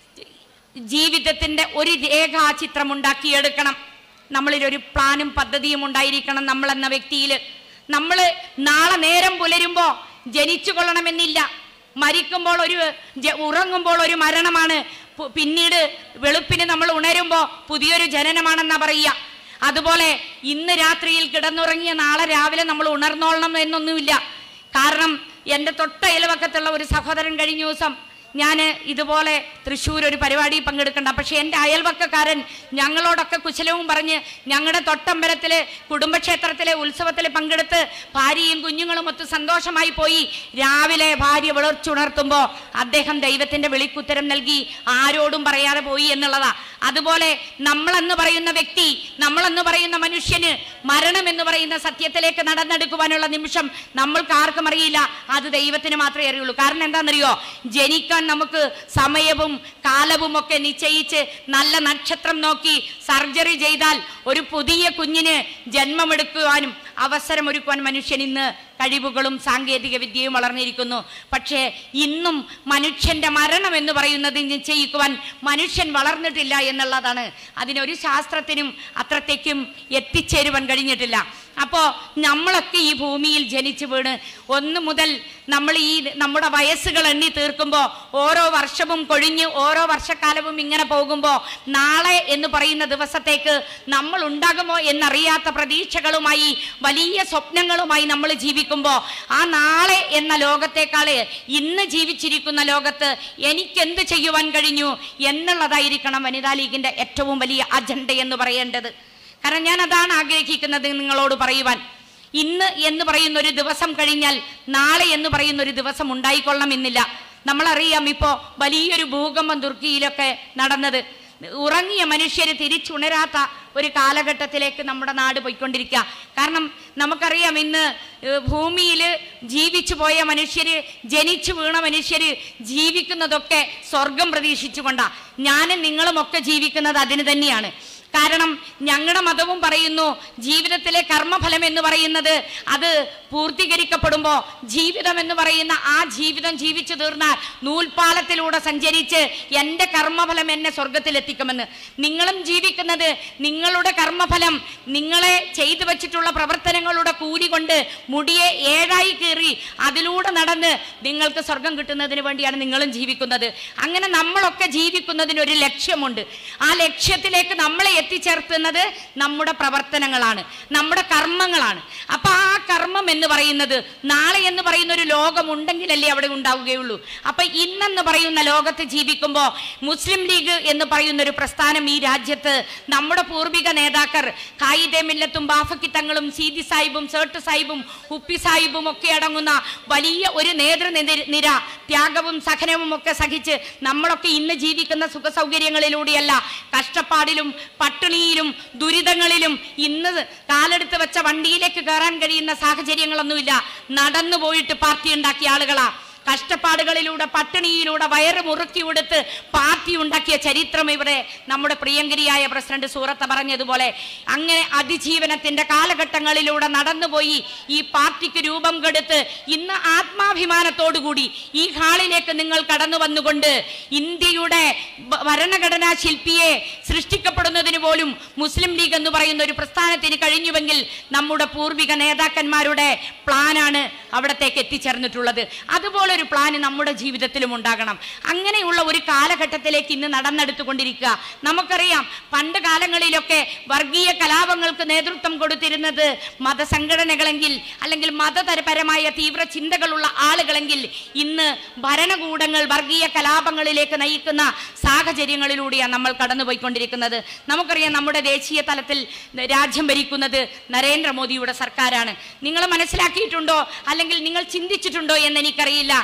ജീവിതത്തിന്റെ ഒരു രേഖാചിത്രം ഉണ്ടാക്കിയെടുക്കണം നമ്മളിൽ ഒരു പ്ലാനും പദ്ധതിയും ഉണ്ടായിരിക്കണം നമ്മൾ എന്ന വ്യക്തിയിൽ നമ്മൾ നാളെ നേരം പുലരുമ്പോൾ ജനിച്ചു കൊള്ളണമെന്നില്ല മരിക്കുമ്പോൾ ഒരു ജ- ഉറങ്ങുമ്പോൾ ഒരു മരണമാണ് പു- പിന്നീട് വെളുപ്പിന് നമ്മൾ ഉണരുമ്പോൾ പുതിയൊരു ജനനമാണെന്നാ പറയുക അതുപോലെ ഇന്ന് രാത്രിയിൽ കിടന്നുറങ്ങിയ നാളെ രാവിലെ നമ്മൾ ഉണർന്നോളണം എന്നൊന്നുമില്ല കാരണം എൻ്റെ തൊട്ട അയൽവക്കത്തുള്ള ഒരു സഹോദരൻ കഴിഞ്ഞ ദിവസം ഞാൻ ഇതുപോലെ തൃശ്ശൂർ ഒരു പരിപാടി പങ്കെടുക്കണ്ട പക്ഷേ എൻ്റെ അയൽവക്കക്കാരൻ ഞങ്ങളോടൊക്കെ കുശലവും പറഞ്ഞ് ഞങ്ങളുടെ തൊട്ടമ്പലത്തിലെ കുടുംബക്ഷേത്രത്തിലെ ഉത്സവത്തിൽ പങ്കെടുത്ത് ഭാര്യയും കുഞ്ഞുങ്ങളും ഒത്ത് സന്തോഷമായി പോയി രാവിലെ ഭാര്യ വിളർച്ചുണർത്തുമ്പോൾ അദ്ദേഹം ദൈവത്തിൻ്റെ വിളിക്കുത്തരം നൽകി ആരോടും പറയാതെ പോയി എന്നുള്ളതാ അതുപോലെ നമ്മളെന്ന് പറയുന്ന വ്യക്തി നമ്മളെന്ന് പറയുന്ന മനുഷ്യന് മരണം എന്ന് പറയുന്ന സത്യത്തിലേക്ക് നടന്നെടുക്കുവാനുള്ള നിമിഷം നമ്മൾക്ക് ആർക്കും അറിയില്ല അത് ദൈവത്തിന് മാത്രമേ അറിയുള്ളൂ കാരണം എന്താണെന്നറിയോ ജനിക്കാൻ നമുക്ക് സമയവും കാലവും ഒക്കെ നിശ്ചയിച്ച് നല്ല നക്ഷത്രം നോക്കി സർജറി ചെയ്താൽ ഒരു പുതിയ കുഞ്ഞിന് ജന്മമെടുക്കുവാനും അവസരമൊരുക്കുവാൻ മനുഷ്യൻ ഇന്ന് കഴിവുകളും സാങ്കേതിക വിദ്യയും വളർന്നിരിക്കുന്നു പക്ഷേ ഇന്നും മനുഷ്യന്റെ മരണം എന്ന് പറയുന്നത് നിശ്ചയിക്കുവാൻ മനുഷ്യൻ വളർന്നിട്ടില്ല എന്നുള്ളതാണ് അതിനൊരു ശാസ്ത്രത്തിനും അത്രത്തേക്കും എത്തിച്ചേരുവാൻ കഴിഞ്ഞിട്ടില്ല അപ്പോൾ നമ്മളൊക്കെ ഈ ഭൂമിയിൽ ജനിച്ചു വീണ് ഒന്ന് മുതൽ നമ്മൾ ഈ നമ്മുടെ വയസ്സുകൾ എണ്ണി തീർക്കുമ്പോൾ ഓരോ വർഷവും കൊഴിഞ്ഞ് ഓരോ വർഷക്കാലവും ഇങ്ങനെ പോകുമ്പോൾ നാളെ എന്ന് പറയുന്ന ദിവസത്തേക്ക് നമ്മൾ ഉണ്ടാകുമോ എന്നറിയാത്ത പ്രതീക്ഷകളുമായി വലിയ സ്വപ്നങ്ങളുമായി നമ്മൾ ജീവിക്കുമ്പോൾ ആ നാളെ എന്ന ലോകത്തെക്കാൾ ഇന്ന് ജീവിച്ചിരിക്കുന്ന ലോകത്ത് എനിക്കെന്ത് ചെയ്യുവാൻ കഴിഞ്ഞു എന്നുള്ളതായിരിക്കണം വനിതാ ലീഗിൻ്റെ ഏറ്റവും വലിയ അജണ്ട എന്ന് പറയേണ്ടത് കാരണം ഞാൻ അതാണ് ആഗ്രഹിക്കുന്നത് നിങ്ങളോട് പറയുവാൻ ഇന്ന് എന്ന് പറയുന്ന ഒരു ദിവസം കഴിഞ്ഞാൽ നാളെ എന്ന് പറയുന്ന ഒരു ദിവസം ഉണ്ടായിക്കൊള്ളണമെന്നില്ല നമ്മളറിയാം ഇപ്പോൾ വലിയൊരു ഭൂകമ്പം തുർക്കിയിലൊക്കെ നടന്നത് ഉറങ്ങിയ മനുഷ്യർ തിരിച്ചുണരാത്ത ഒരു കാലഘട്ടത്തിലേക്ക് നമ്മുടെ നാട് പോയിക്കൊണ്ടിരിക്കുക കാരണം നമുക്കറിയാം ഇന്ന് ഭൂമിയിൽ ജീവിച്ചു പോയ മനുഷ്യർ ജനിച്ചു വീണ മനുഷ്യർ ജീവിക്കുന്നതൊക്കെ സ്വർഗം പ്രതീക്ഷിച്ചുകൊണ്ടാണ് ഞാനും നിങ്ങളും ഒക്കെ ജീവിക്കുന്നത് അതിന് തന്നെയാണ് കാരണം ഞങ്ങളുടെ മതവും പറയുന്നു ജീവിതത്തിലെ കർമ്മഫലം എന്ന് പറയുന്നത് അത് പൂർത്തീകരിക്കപ്പെടുമ്പോൾ ജീവിതം എന്ന് പറയുന്ന ആ ജീവിതം ജീവിച്ചു തീർന്നാൽ നൂൽപ്പാലത്തിലൂടെ സഞ്ചരിച്ച് എൻ്റെ കർമ്മഫലം എന്നെ സ്വർഗത്തിലെത്തിക്കുമെന്ന് നിങ്ങളും ജീവിക്കുന്നത് നിങ്ങളുടെ കർമ്മഫലം നിങ്ങളെ ചെയ്തു വച്ചിട്ടുള്ള പ്രവർത്തനങ്ങളുടെ കൂലി കൊണ്ട് മുടിയെ ഏഴായി കീറി അതിലൂടെ നടന്ന് നിങ്ങൾക്ക് സ്വർഗം കിട്ടുന്നതിന് വേണ്ടിയാണ് നിങ്ങളും ജീവിക്കുന്നത് അങ്ങനെ നമ്മളൊക്കെ ജീവിക്കുന്നതിന് ഒരു ലക്ഷ്യമുണ്ട് ആ ലക്ഷ്യത്തിലേക്ക് നമ്മളെ എത്തിച്ചേർത്തുന്നത് നമ്മുടെ പ്രവർത്തനങ്ങളാണ് നമ്മുടെ കർമ്മങ്ങളാണ് അപ്പൊ ആ കർമ്മം എന്ന് പറയുന്നത് നാളെ എന്ന് പറയുന്ന ഒരു ലോകം ഉണ്ടെങ്കിലല്ലേ അവിടെ ഉണ്ടാവുകയുള്ളൂ അപ്പൊ ഇന്നെന്ന് പറയുന്ന ലോകത്ത് ജീവിക്കുമ്പോൾ മുസ്ലിം ലീഗ് എന്ന് പറയുന്ന ഒരു പ്രസ്ഥാനം ഈ രാജ്യത്ത് നമ്മുടെ പൂർവിക നേതാക്കർ കായിദെ മില്ലത്തും ബാഫക്കി തങ്ങളും സീതി സാഹിബും സേട്ട് സാഹിബും ഉപ്പി സാഹിബും ഒക്കെ അടങ്ങുന്ന വലിയ ഒരു നേതൃനിര നിര ത്യാഗവും സഹനവും ഒക്കെ സഹിച്ച് നമ്മളൊക്കെ ഇന്ന് ജീവിക്കുന്ന സുഖ സൗകര്യങ്ങളിലൂടെയല്ല കഷ്ടപ്പാടിലും പട്ടിണിയിലും ദുരിതങ്ങളിലും ഇന്ന് കാലെടുത്ത് വെച്ച വണ്ടിയിലേക്ക് കയറാൻ കഴിയുന്ന സാഹചര്യങ്ങളൊന്നുമില്ല നടന്നു പോയിട്ട് പാർട്ടി ഉണ്ടാക്കിയ ആളുകളാ കഷ്ടപ്പാടുകളിലൂടെ പട്ടിണിയിലൂടെ വയറ് മുറുക്കി കൊടുത്ത് പാർട്ടി ഉണ്ടാക്കിയ ചരിത്രം ഇവിടെ നമ്മുടെ പ്രിയങ്കരിയായ പ്രസിഡന്റ് സൂറത്ത് പറഞ്ഞതുപോലെ അങ്ങനെ അതിജീവനത്തിന്റെ കാലഘട്ടങ്ങളിലൂടെ നടന്നുപോയി ഈ പാർട്ടിക്ക് രൂപം കെടുത്ത് ഇന്ന് ആത്മാഭിമാനത്തോടുകൂടി ഈ ഹാളിലേക്ക് നിങ്ങൾ കടന്നു വന്നുകൊണ്ട് ഇന്ത്യയുടെ ഭ- ഭരണഘടനാ ശില്പിയെ സൃഷ്ടിക്കപ്പെടുന്നതിന് പോലും മുസ്ലിം ലീഗ് എന്ന് പറയുന്ന ഒരു പ്രസ്ഥാനത്തിന് കഴിഞ്ഞുവെങ്കിൽ നമ്മുടെ പൂർവിക നേതാക്കന്മാരുടെ പ്ലാനാണ് അവിടത്തേക്ക് എത്തിച്ചേർന്നിട്ടുള്ളത് അതുപോലെ ഒരു പ്ലാന് നമ്മുടെ ജീവിതത്തിലും ഉണ്ടാകണം അങ്ങനെയുള്ള ഒരു കാലഘട്ടത്തിലേക്ക് ഇന്ന് നടന്നെടുത്തുകൊണ്ടിരിക്കുക നമുക്കറിയാം പണ്ട് കാലങ്ങളിലൊക്കെ വർഗീയ കലാപങ്ങൾക്ക് നേതൃത്വം കൊടുത്തിരുന്നത് മതസംഘടനകളെങ്കിൽ അല്ലെങ്കിൽ മതപരമായ തീവ്ര ചിന്തകളുള്ള ആളുകളെങ്കിൽ ഇന്ന് ഭരണകൂടങ്ങൾ വർഗീയ കലാപങ്ങളിലേക്ക് നയിക്കുന്ന സാഹചര്യങ്ങളിലൂടെയാണ് നമ്മൾ കടന്നുപോയിക്കൊണ്ടിരിക്കുന്നത് നമുക്കറിയാം നമ്മുടെ ദേശീയ തലത്തിൽ രാജ്യം ഭരിക്കുന്നത് നരേന്ദ്രമോദിയുടെ സർക്കാരാണ് നിങ്ങൾ മനസ്സിലാക്കിയിട്ടുണ്ടോ അല്ലെങ്കിൽ നിങ്ങൾ ചിന്തിച്ചിട്ടുണ്ടോ എന്ന് എനിക്കറിയില്ല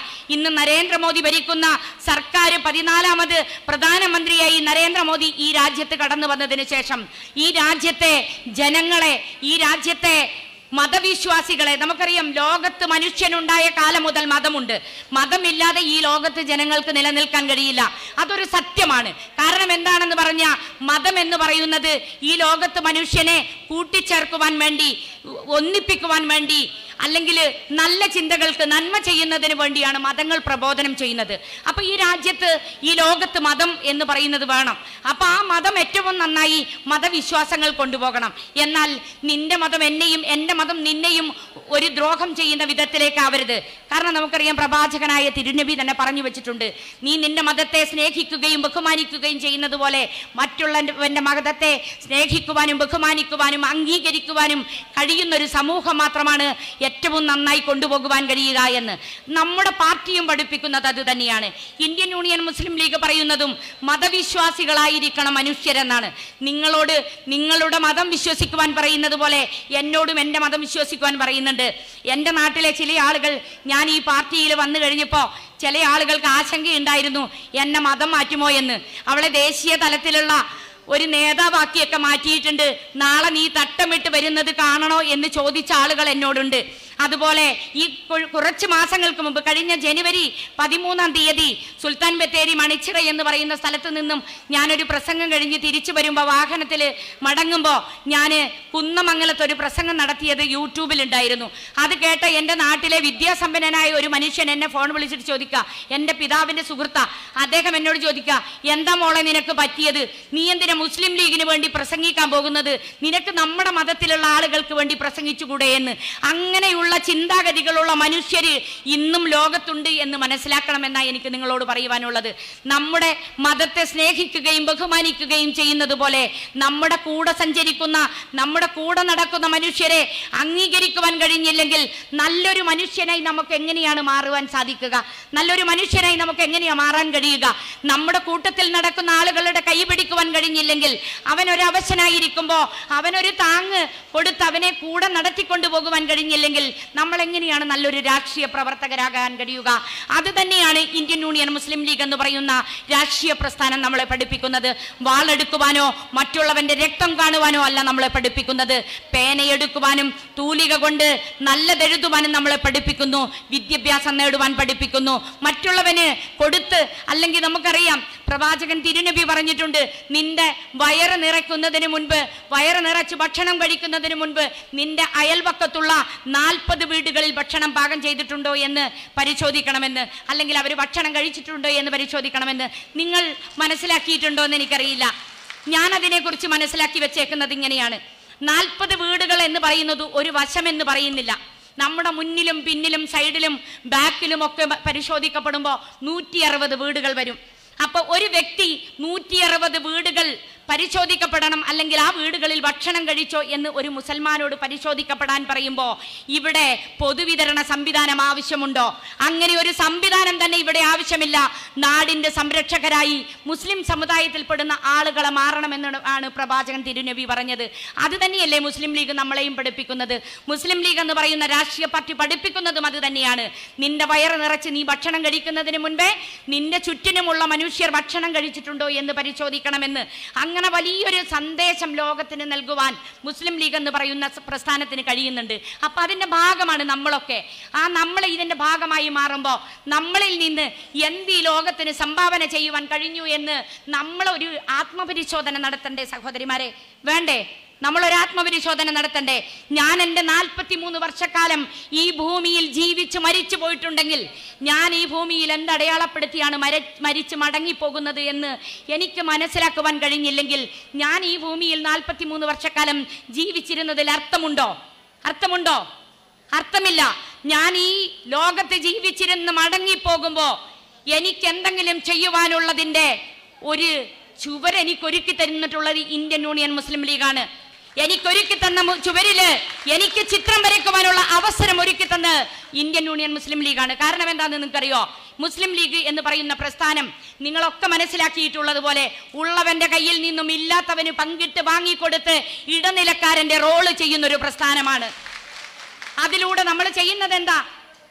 ഇന്ന് നരേന്ദ്രമോദി ഭരിക്കുന്ന സർക്കാർ പതിനാലാമത് പ്രധാനമന്ത്രിയായി നരേന്ദ്രമോദി ഈ രാജ്യത്ത് കടന്നു വന്നതിന് ശേഷം ഈ രാജ്യത്തെ ജനങ്ങളെ ഈ രാജ്യത്തെ മതവിശ്വാസികളെ നമുക്കറിയാം ലോകത്ത് മനുഷ്യനുണ്ടായ കാലം മുതൽ മതമുണ്ട് മതമില്ലാതെ ഈ ലോകത്ത് ജനങ്ങൾക്ക് നിലനിൽക്കാൻ കഴിയില്ല അതൊരു സത്യമാണ് കാരണം എന്താണെന്ന് പറഞ്ഞ മതം എന്ന് പറയുന്നത് ഈ ലോകത്ത് മനുഷ്യനെ കൂട്ടിച്ചേർക്കുവാൻ വേണ്ടി ഒന്നിപ്പിക്കുവാൻ വേണ്ടി അല്ലെങ്കിൽ നല്ല ചിന്തകൾക്ക് നന്മ ചെയ്യുന്നതിന് വേണ്ടിയാണ് മതങ്ങൾ പ്രബോധനം ചെയ്യുന്നത് അപ്പൊ ഈ രാജ്യത്ത് ഈ ലോകത്ത് മതം എന്ന് പറയുന്നത് വേണം അപ്പൊ ആ മതം ഏറ്റവും നന്നായി മതവിശ്വാസങ്ങൾ കൊണ്ടുപോകണം എന്നാൽ നിന്റെ മതം എന്നെയും എൻ്റെ മതം നിന്നെയും ഒരു ദ്രോഹം ചെയ്യുന്ന വിധത്തിലേക്ക് ആവരുത് കാരണം നമുക്കറിയാം പ്രവാചകനായ തിരുനബി തന്നെ പറഞ്ഞു വെച്ചിട്ടുണ്ട് നീ നിന്റെ മതത്തെ സ്നേഹിക്കുകയും ബഹുമാനിക്കുകയും ചെയ്യുന്നത് പോലെ മറ്റുള്ളവന്റെ മതത്തെ സ്നേഹിക്കുവാനും ബഹുമാനിക്കുവാനും അംഗീകരിക്കുവാനും കഴിയുന്ന ഒരു സമൂഹം മാത്രമാണ് ഏറ്റവും നന്നായി കൊണ്ടുപോകുവാൻ കഴിയുക എന്ന് നമ്മുടെ പാർട്ടിയും പഠിപ്പിക്കുന്നത് അത് തന്നെയാണ് ഇന്ത്യൻ യൂണിയൻ മുസ്ലിം ലീഗ് പറയുന്നതും മതവിശ്വാസികളായിരിക്കണം മനുഷ്യരെന്നാണ് നിങ്ങളോട് നിങ്ങളുടെ മതം വിശ്വസിക്കുവാൻ പറയുന്നത് പോലെ എന്നോടും എൻ്റെ മതം വിശ്വസിക്കുവാൻ പറയുന്നുണ്ട് എൻ്റെ നാട്ടിലെ ചില ആളുകൾ ഞാൻ ഈ പാർട്ടിയിൽ വന്നു കഴിഞ്ഞപ്പോൾ ചില ആളുകൾക്ക് ആശങ്കയുണ്ടായിരുന്നു എന്നെ മതം മാറ്റുമോ എന്ന് അവളെ ദേശീയ തലത്തിലുള്ള ഒരു നേതാവാക്കിയൊക്കെ മാറ്റിയിട്ടുണ്ട് നാളെ നീ തട്ടമിട്ട് വരുന്നത് കാണണോ എന്ന് ചോദിച്ച ആളുകൾ എന്നോടുണ്ട് അതുപോലെ ഈ കു- കുറച്ച് മാസങ്ങൾക്ക് മുമ്പ് കഴിഞ്ഞ ജനുവരി പതിമൂന്നാം തീയതി സുൽത്താൻ ബത്തേരി മണിച്ചിറ എന്ന് പറയുന്ന സ്ഥലത്ത് നിന്നും ഞാനൊരു പ്രസംഗം കഴിഞ്ഞ് തിരിച്ചു വരുമ്പോൾ വാഹനത്തിൽ മടങ്ങുമ്പോൾ ഞാൻ കുന്നമംഗലത്ത് ഒരു പ്രസംഗം നടത്തിയത് യൂട്യൂബിലുണ്ടായിരുന്നു അത് കേട്ട എൻ്റെ നാട്ടിലെ വിദ്യാസമ്പന്നനായ ഒരു മനുഷ്യൻ എന്നെ ഫോൺ വിളിച്ചിട്ട് ചോദിക്കുക എൻ്റെ പിതാവിൻ്റെ സുഹൃത്ത അദ്ദേഹം എന്നോട് ചോദിക്കുക എന്താ മോളെ നിനക്ക് പറ്റിയത് നീ എന്തിനാ മുസ്ലിം ലീഗിന് വേണ്ടി പ്രസംഗിക്കാൻ പോകുന്നത് നിനക്ക് നമ്മുടെ മതത്തിലുള്ള ആളുകൾക്ക് വേണ്ടി പ്രസംഗിച്ചുകൂടെ എന്ന് അങ്ങനെയുള്ള ചിന്താഗതികളുള്ള മനുഷ്യര് ഇന്നും ലോകത്തുണ്ട് എന്ന് മനസ്സിലാക്കണമെന്നാണ് എനിക്ക് നിങ്ങളോട് പറയുവാനുള്ളത് നമ്മുടെ മതത്തെ സ്നേഹിക്കുകയും ബഹുമാനിക്കുകയും ചെയ്യുന്നത് പോലെ നമ്മുടെ കൂടെ സഞ്ചരിക്കുന്ന നമ്മുടെ കൂടെ നടക്കുന്ന മനുഷ്യരെ അംഗീകരിക്കുവാൻ കഴിഞ്ഞില്ലെങ്കിൽ നല്ലൊരു മനുഷ്യനായി നമുക്ക് എങ്ങനെയാണ് മാറുവാൻ സാധിക്കുക നല്ലൊരു മനുഷ്യനായി നമുക്ക് എങ്ങനെയാ മാറാൻ കഴിയുക നമ്മുടെ കൂട്ടത്തിൽ നടക്കുന്ന ആളുകളുടെ കൈ പിടിക്കുവാൻ കഴിഞ്ഞില്ലെങ്കിൽ അവൻ ഒരു അവശനായിരിക്കുമ്പോൾ അവനൊരു താങ്ങ് കൊടുത്ത് അവനെ കൂടെ നടത്തിക്കൊണ്ടു പോകുവാൻ കഴിഞ്ഞില്ലെങ്കിൽ നമ്മൾ എങ്ങനെയാണ് നല്ലൊരു രാഷ്ട്രീയ പ്രവർത്തകരാകാൻ കഴിയുക അത് തന്നെയാണ് ഇന്ത്യൻ യൂണിയൻ മുസ്ലിം ലീഗ് എന്ന് പറയുന്ന രാഷ്ട്രീയ പ്രസ്ഥാനം നമ്മളെ പഠിപ്പിക്കുന്നത് വാളെടുക്കുവാനോ മറ്റുള്ളവന്റെ രക്തം കാണുവാനോ അല്ല നമ്മളെ പഠിപ്പിക്കുന്നത് പേനയെടുക്കുവാനും തൂലിക കൊണ്ട് നല്ലതെഴുതുവാനും നമ്മളെ പഠിപ്പിക്കുന്നു വിദ്യാഭ്യാസം നേടുവാൻ പഠിപ്പിക്കുന്നു മറ്റുള്ളവന് കൊടുത്ത് അല്ലെങ്കിൽ നമുക്കറിയാം പ്രവാചകൻ തിരുനബി പറഞ്ഞിട്ടുണ്ട് നിന്റെ വയറ് നിറയ്ക്കുന്നതിന് മുൻപ് വയറ് നിറച്ച് ഭക്ഷണം കഴിക്കുന്നതിന് മുൻപ് നിന്റെ അയൽപക്കത്തുള്ള നാൽപ്പത് വീടുകളിൽ ഭക്ഷണം പാകം ചെയ്തിട്ടുണ്ടോ എന്ന് പരിശോധിക്കണമെന്ന് അല്ലെങ്കിൽ അവർ ഭക്ഷണം കഴിച്ചിട്ടുണ്ടോ എന്ന് പരിശോധിക്കണമെന്ന് നിങ്ങൾ മനസ്സിലാക്കിയിട്ടുണ്ടോ എന്ന് എനിക്കറിയില്ല ഞാൻ അതിനെക്കുറിച്ച് മനസ്സിലാക്കി വെച്ചേക്കുന്നത് ഇങ്ങനെയാണ് നാൽപ്പത് വീടുകൾ എന്ന് പറയുന്നത് ഒരു വശം എന്ന് പറയുന്നില്ല നമ്മുടെ മുന്നിലും പിന്നിലും സൈഡിലും ബാക്കിലും ഒക്കെ ബ- പരിശോധിക്കപ്പെടുമ്പോൾ നൂറ്റി അറുപത് വീടുകൾ വരും അപ്പൊ ഒരു വ്യക്തി നൂറ്റി അറുപത് വീടുകൾ പരിശോധിക്കപ്പെടണം അല്ലെങ്കിൽ ആ വീടുകളിൽ ഭക്ഷണം കഴിച്ചോ എന്ന് ഒരു മുസൽമാനോട് പരിശോധിക്കപ്പെടാൻ പറയുമ്പോൾ ഇവിടെ പൊതുവിതരണ സംവിധാനം ആവശ്യമുണ്ടോ അങ്ങനെ ഒരു സംവിധാനം തന്നെ ഇവിടെ ആവശ്യമില്ല നാടിന്റെ സംരക്ഷകരായി മുസ്ലിം സമുദായത്തിൽപ്പെടുന്ന ആളുകളെ മാറണമെന്ന് ആണ് പ്രവാചകൻ തിരുനബി പറഞ്ഞത് അത് തന്നെയല്ലേ മുസ്ലിം ലീഗ് നമ്മളെയും പഠിപ്പിക്കുന്നത് മുസ്ലിം ലീഗ് എന്ന് പറയുന്ന രാഷ്ട്രീയ പാർട്ടി പഠിപ്പിക്കുന്നതും അത് തന്നെയാണ് നിന്റെ വയറ് നിറച്ച് നീ ഭക്ഷണം കഴിക്കുന്നതിന് മുൻപേ നിന്റെ ചുറ്റിനുമുള്ള മനുഷ്യർ ഭക്ഷണം കഴിച്ചിട്ടുണ്ടോ എന്ന് പരിശോധിക്കണമെന്ന് അങ്ങനെ വലിയൊരു സന്ദേശം ലോകത്തിന് നൽകുവാൻ മുസ്ലിം ലീഗ് എന്ന് പറയുന്ന സ- പ്രസ്ഥാനത്തിന് കഴിയുന്നുണ്ട് അപ്പൊ അതിന്റെ ഭാഗമാണ് നമ്മളൊക്കെ ആ നമ്മൾ ഇതിന്റെ ഭാഗമായി മാറുമ്പോൾ നമ്മളിൽ നിന്ന് എന്ത് ഈ ലോകത്തിന് സംഭാവന ചെയ്യുവാൻ കഴിഞ്ഞു എന്ന് നമ്മളൊരു ആത്മപരിശോധന നടത്തണ്ടേ സഹോദരിമാരെ വേണ്ടേ നമ്മളൊരു ആത്മപരിശോധന നടത്തണ്ടേ ഞാൻ എൻ്റെ നാൽപ്പത്തി മൂന്ന് വർഷക്കാലം ഈ ഭൂമിയിൽ ജീവിച്ച് മരിച്ചു പോയിട്ടുണ്ടെങ്കിൽ ഞാൻ ഈ ഭൂമിയിൽ എന്തടയാളപ്പെടുത്തിയാണ് മര മരിച്ച് മടങ്ങിപ്പോകുന്നത് എന്ന് എനിക്ക് മനസ്സിലാക്കുവാൻ കഴിഞ്ഞില്ലെങ്കിൽ ഞാൻ ഈ ഭൂമിയിൽ നാൽപ്പത്തി മൂന്ന് വർഷക്കാലം ജീവിച്ചിരുന്നതിൽ അർത്ഥമുണ്ടോ അർത്ഥമുണ്ടോ അർത്ഥമില്ല ഞാൻ ഈ ലോകത്ത് ജീവിച്ചിരുന്ന് മടങ്ങിപ്പോകുമ്പോ എനിക്ക് എന്തെങ്കിലും ചെയ്യുവാനുള്ളതിൻ്റെ ഒരു ചുവർ എനിക്ക് ഒരുക്കി തന്നിട്ടുള്ളത് ഇന്ത്യൻ യൂണിയൻ മുസ്ലിം ലീഗാണ് എനിക്ക് ഒരുക്കി തന്ന മു- ചുവരില് എനിക്ക് ചിത്രം വരയ്ക്കുവാനുള്ള അവസരം ഒരുക്കി തന്ന് ഇന്ത്യൻ യൂണിയൻ മുസ്ലിം ലീഗാണ് കാരണം എന്താണെന്ന് നിങ്ങൾക്കറിയോ മുസ്ലിം ലീഗ് എന്ന് പറയുന്ന പ്രസ്ഥാനം നിങ്ങളൊക്കെ മനസ്സിലാക്കിയിട്ടുള്ളത് പോലെ ഉള്ളവന്റെ കയ്യിൽ നിന്നും ഇല്ലാത്തവന് പങ്കിട്ട് വാങ്ങിക്കൊടുത്ത് ഇടനിലക്കാരന്റെ റോള് ചെയ്യുന്ന ഒരു പ്രസ്ഥാനമാണ് അതിലൂടെ നമ്മൾ ചെയ്യുന്നത് എന്താ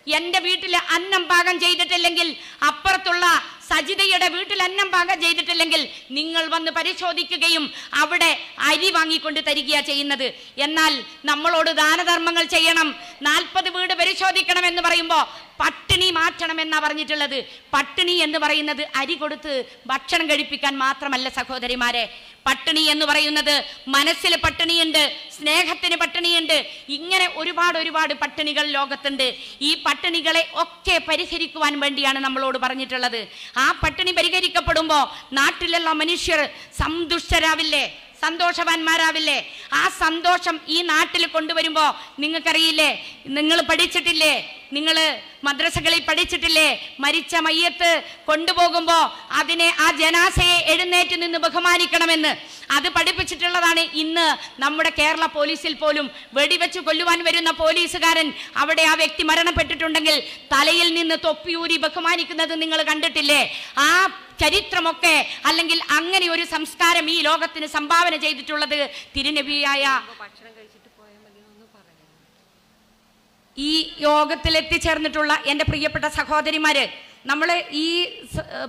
എന്റെ വീട്ടിൽ അന്നം പാകം ചെയ്തിട്ടില്ലെങ്കിൽ അപ്പുറത്തുള്ള സജിതയുടെ വീട്ടിൽ അന്നം പാകം ചെയ്തിട്ടില്ലെങ്കിൽ നിങ്ങൾ വന്ന് പരിശോധിക്കുകയും അവിടെ അരി വാങ്ങിക്കൊണ്ട് തരികയാ ചെയ്യുന്നത് എന്നാൽ നമ്മളോട് ദാനധർമ്മങ്ങൾ ചെയ്യണം നാൽപ്പത് വീട് പരിശോധിക്കണം എന്ന് പറയുമ്പോൾ പട്ടിണി മാറ്റണം എന്നാ പറഞ്ഞിട്ടുള്ളത് പട്ടിണി എന്ന് പറയുന്നത് അരി കൊടുത്ത് ഭക്ഷണം കഴിപ്പിക്കാൻ മാത്രമല്ല സഹോദരിമാരെ പട്ടിണി എന്ന് പറയുന്നത് മനസ്സിൽ പട്ടിണിയുണ്ട് സ്നേഹത്തിന് പട്ടിണിയുണ്ട് ഇങ്ങനെ ഒരുപാട് ഒരുപാട് പട്ടിണികൾ ലോകത്തുണ്ട് ഈ പട്ടിണികളെ ഒക്കെ പരിഹരിക്കുവാൻ വേണ്ടിയാണ് നമ്മളോട് പറഞ്ഞിട്ടുള്ളത് ആ പട്ടിണി പരിഹരിക്കപ്പെടുമ്പോൾ നാട്ടിലുള്ള മനുഷ്യർ സന്തുഷ്ടരാവില്ലേ സന്തോഷവാന്മാരാവില്ലേ ആ സന്തോഷം ഈ നാട്ടിൽ കൊണ്ടുവരുമ്പോൾ നിങ്ങൾക്കറിയില്ലേ നിങ്ങൾ പഠിച്ചിട്ടില്ലേ നിങ്ങൾ മദ്രസകളിൽ പഠിച്ചിട്ടില്ലേ മരിച്ച മയ്യത്ത് കൊണ്ടുപോകുമ്പോൾ അതിനെ ആ ജനാസയെ എഴുന്നേറ്റ് നിന്ന് ബഹുമാനിക്കണമെന്ന് അത് പഠിപ്പിച്ചിട്ടുള്ളതാണ് ഇന്ന് നമ്മുടെ കേരള പോലീസിൽ പോലും വെടിവെച്ച് കൊല്ലുവാൻ വരുന്ന പോലീസുകാരൻ അവിടെ ആ വ്യക്തി മരണപ്പെട്ടിട്ടുണ്ടെങ്കിൽ തലയിൽ നിന്ന് തൊപ്പിയൂരി ബഹുമാനിക്കുന്നത് നിങ്ങൾ കണ്ടിട്ടില്ലേ ആ ചരിത്രമൊക്കെ അല്ലെങ്കിൽ അങ്ങനെ ഒരു സംസ്കാരം ഈ ലോകത്തിന് സംഭാവന ചെയ്തിട്ടുള്ളത് തിരുനബിയായ ഈ യോഗത്തിൽ എത്തിച്ചേർന്നിട്ടുള്ള എൻ്റെ പ്രിയപ്പെട്ട സഹോദരിമാര് നമ്മൾ ഈ സ- ഏർ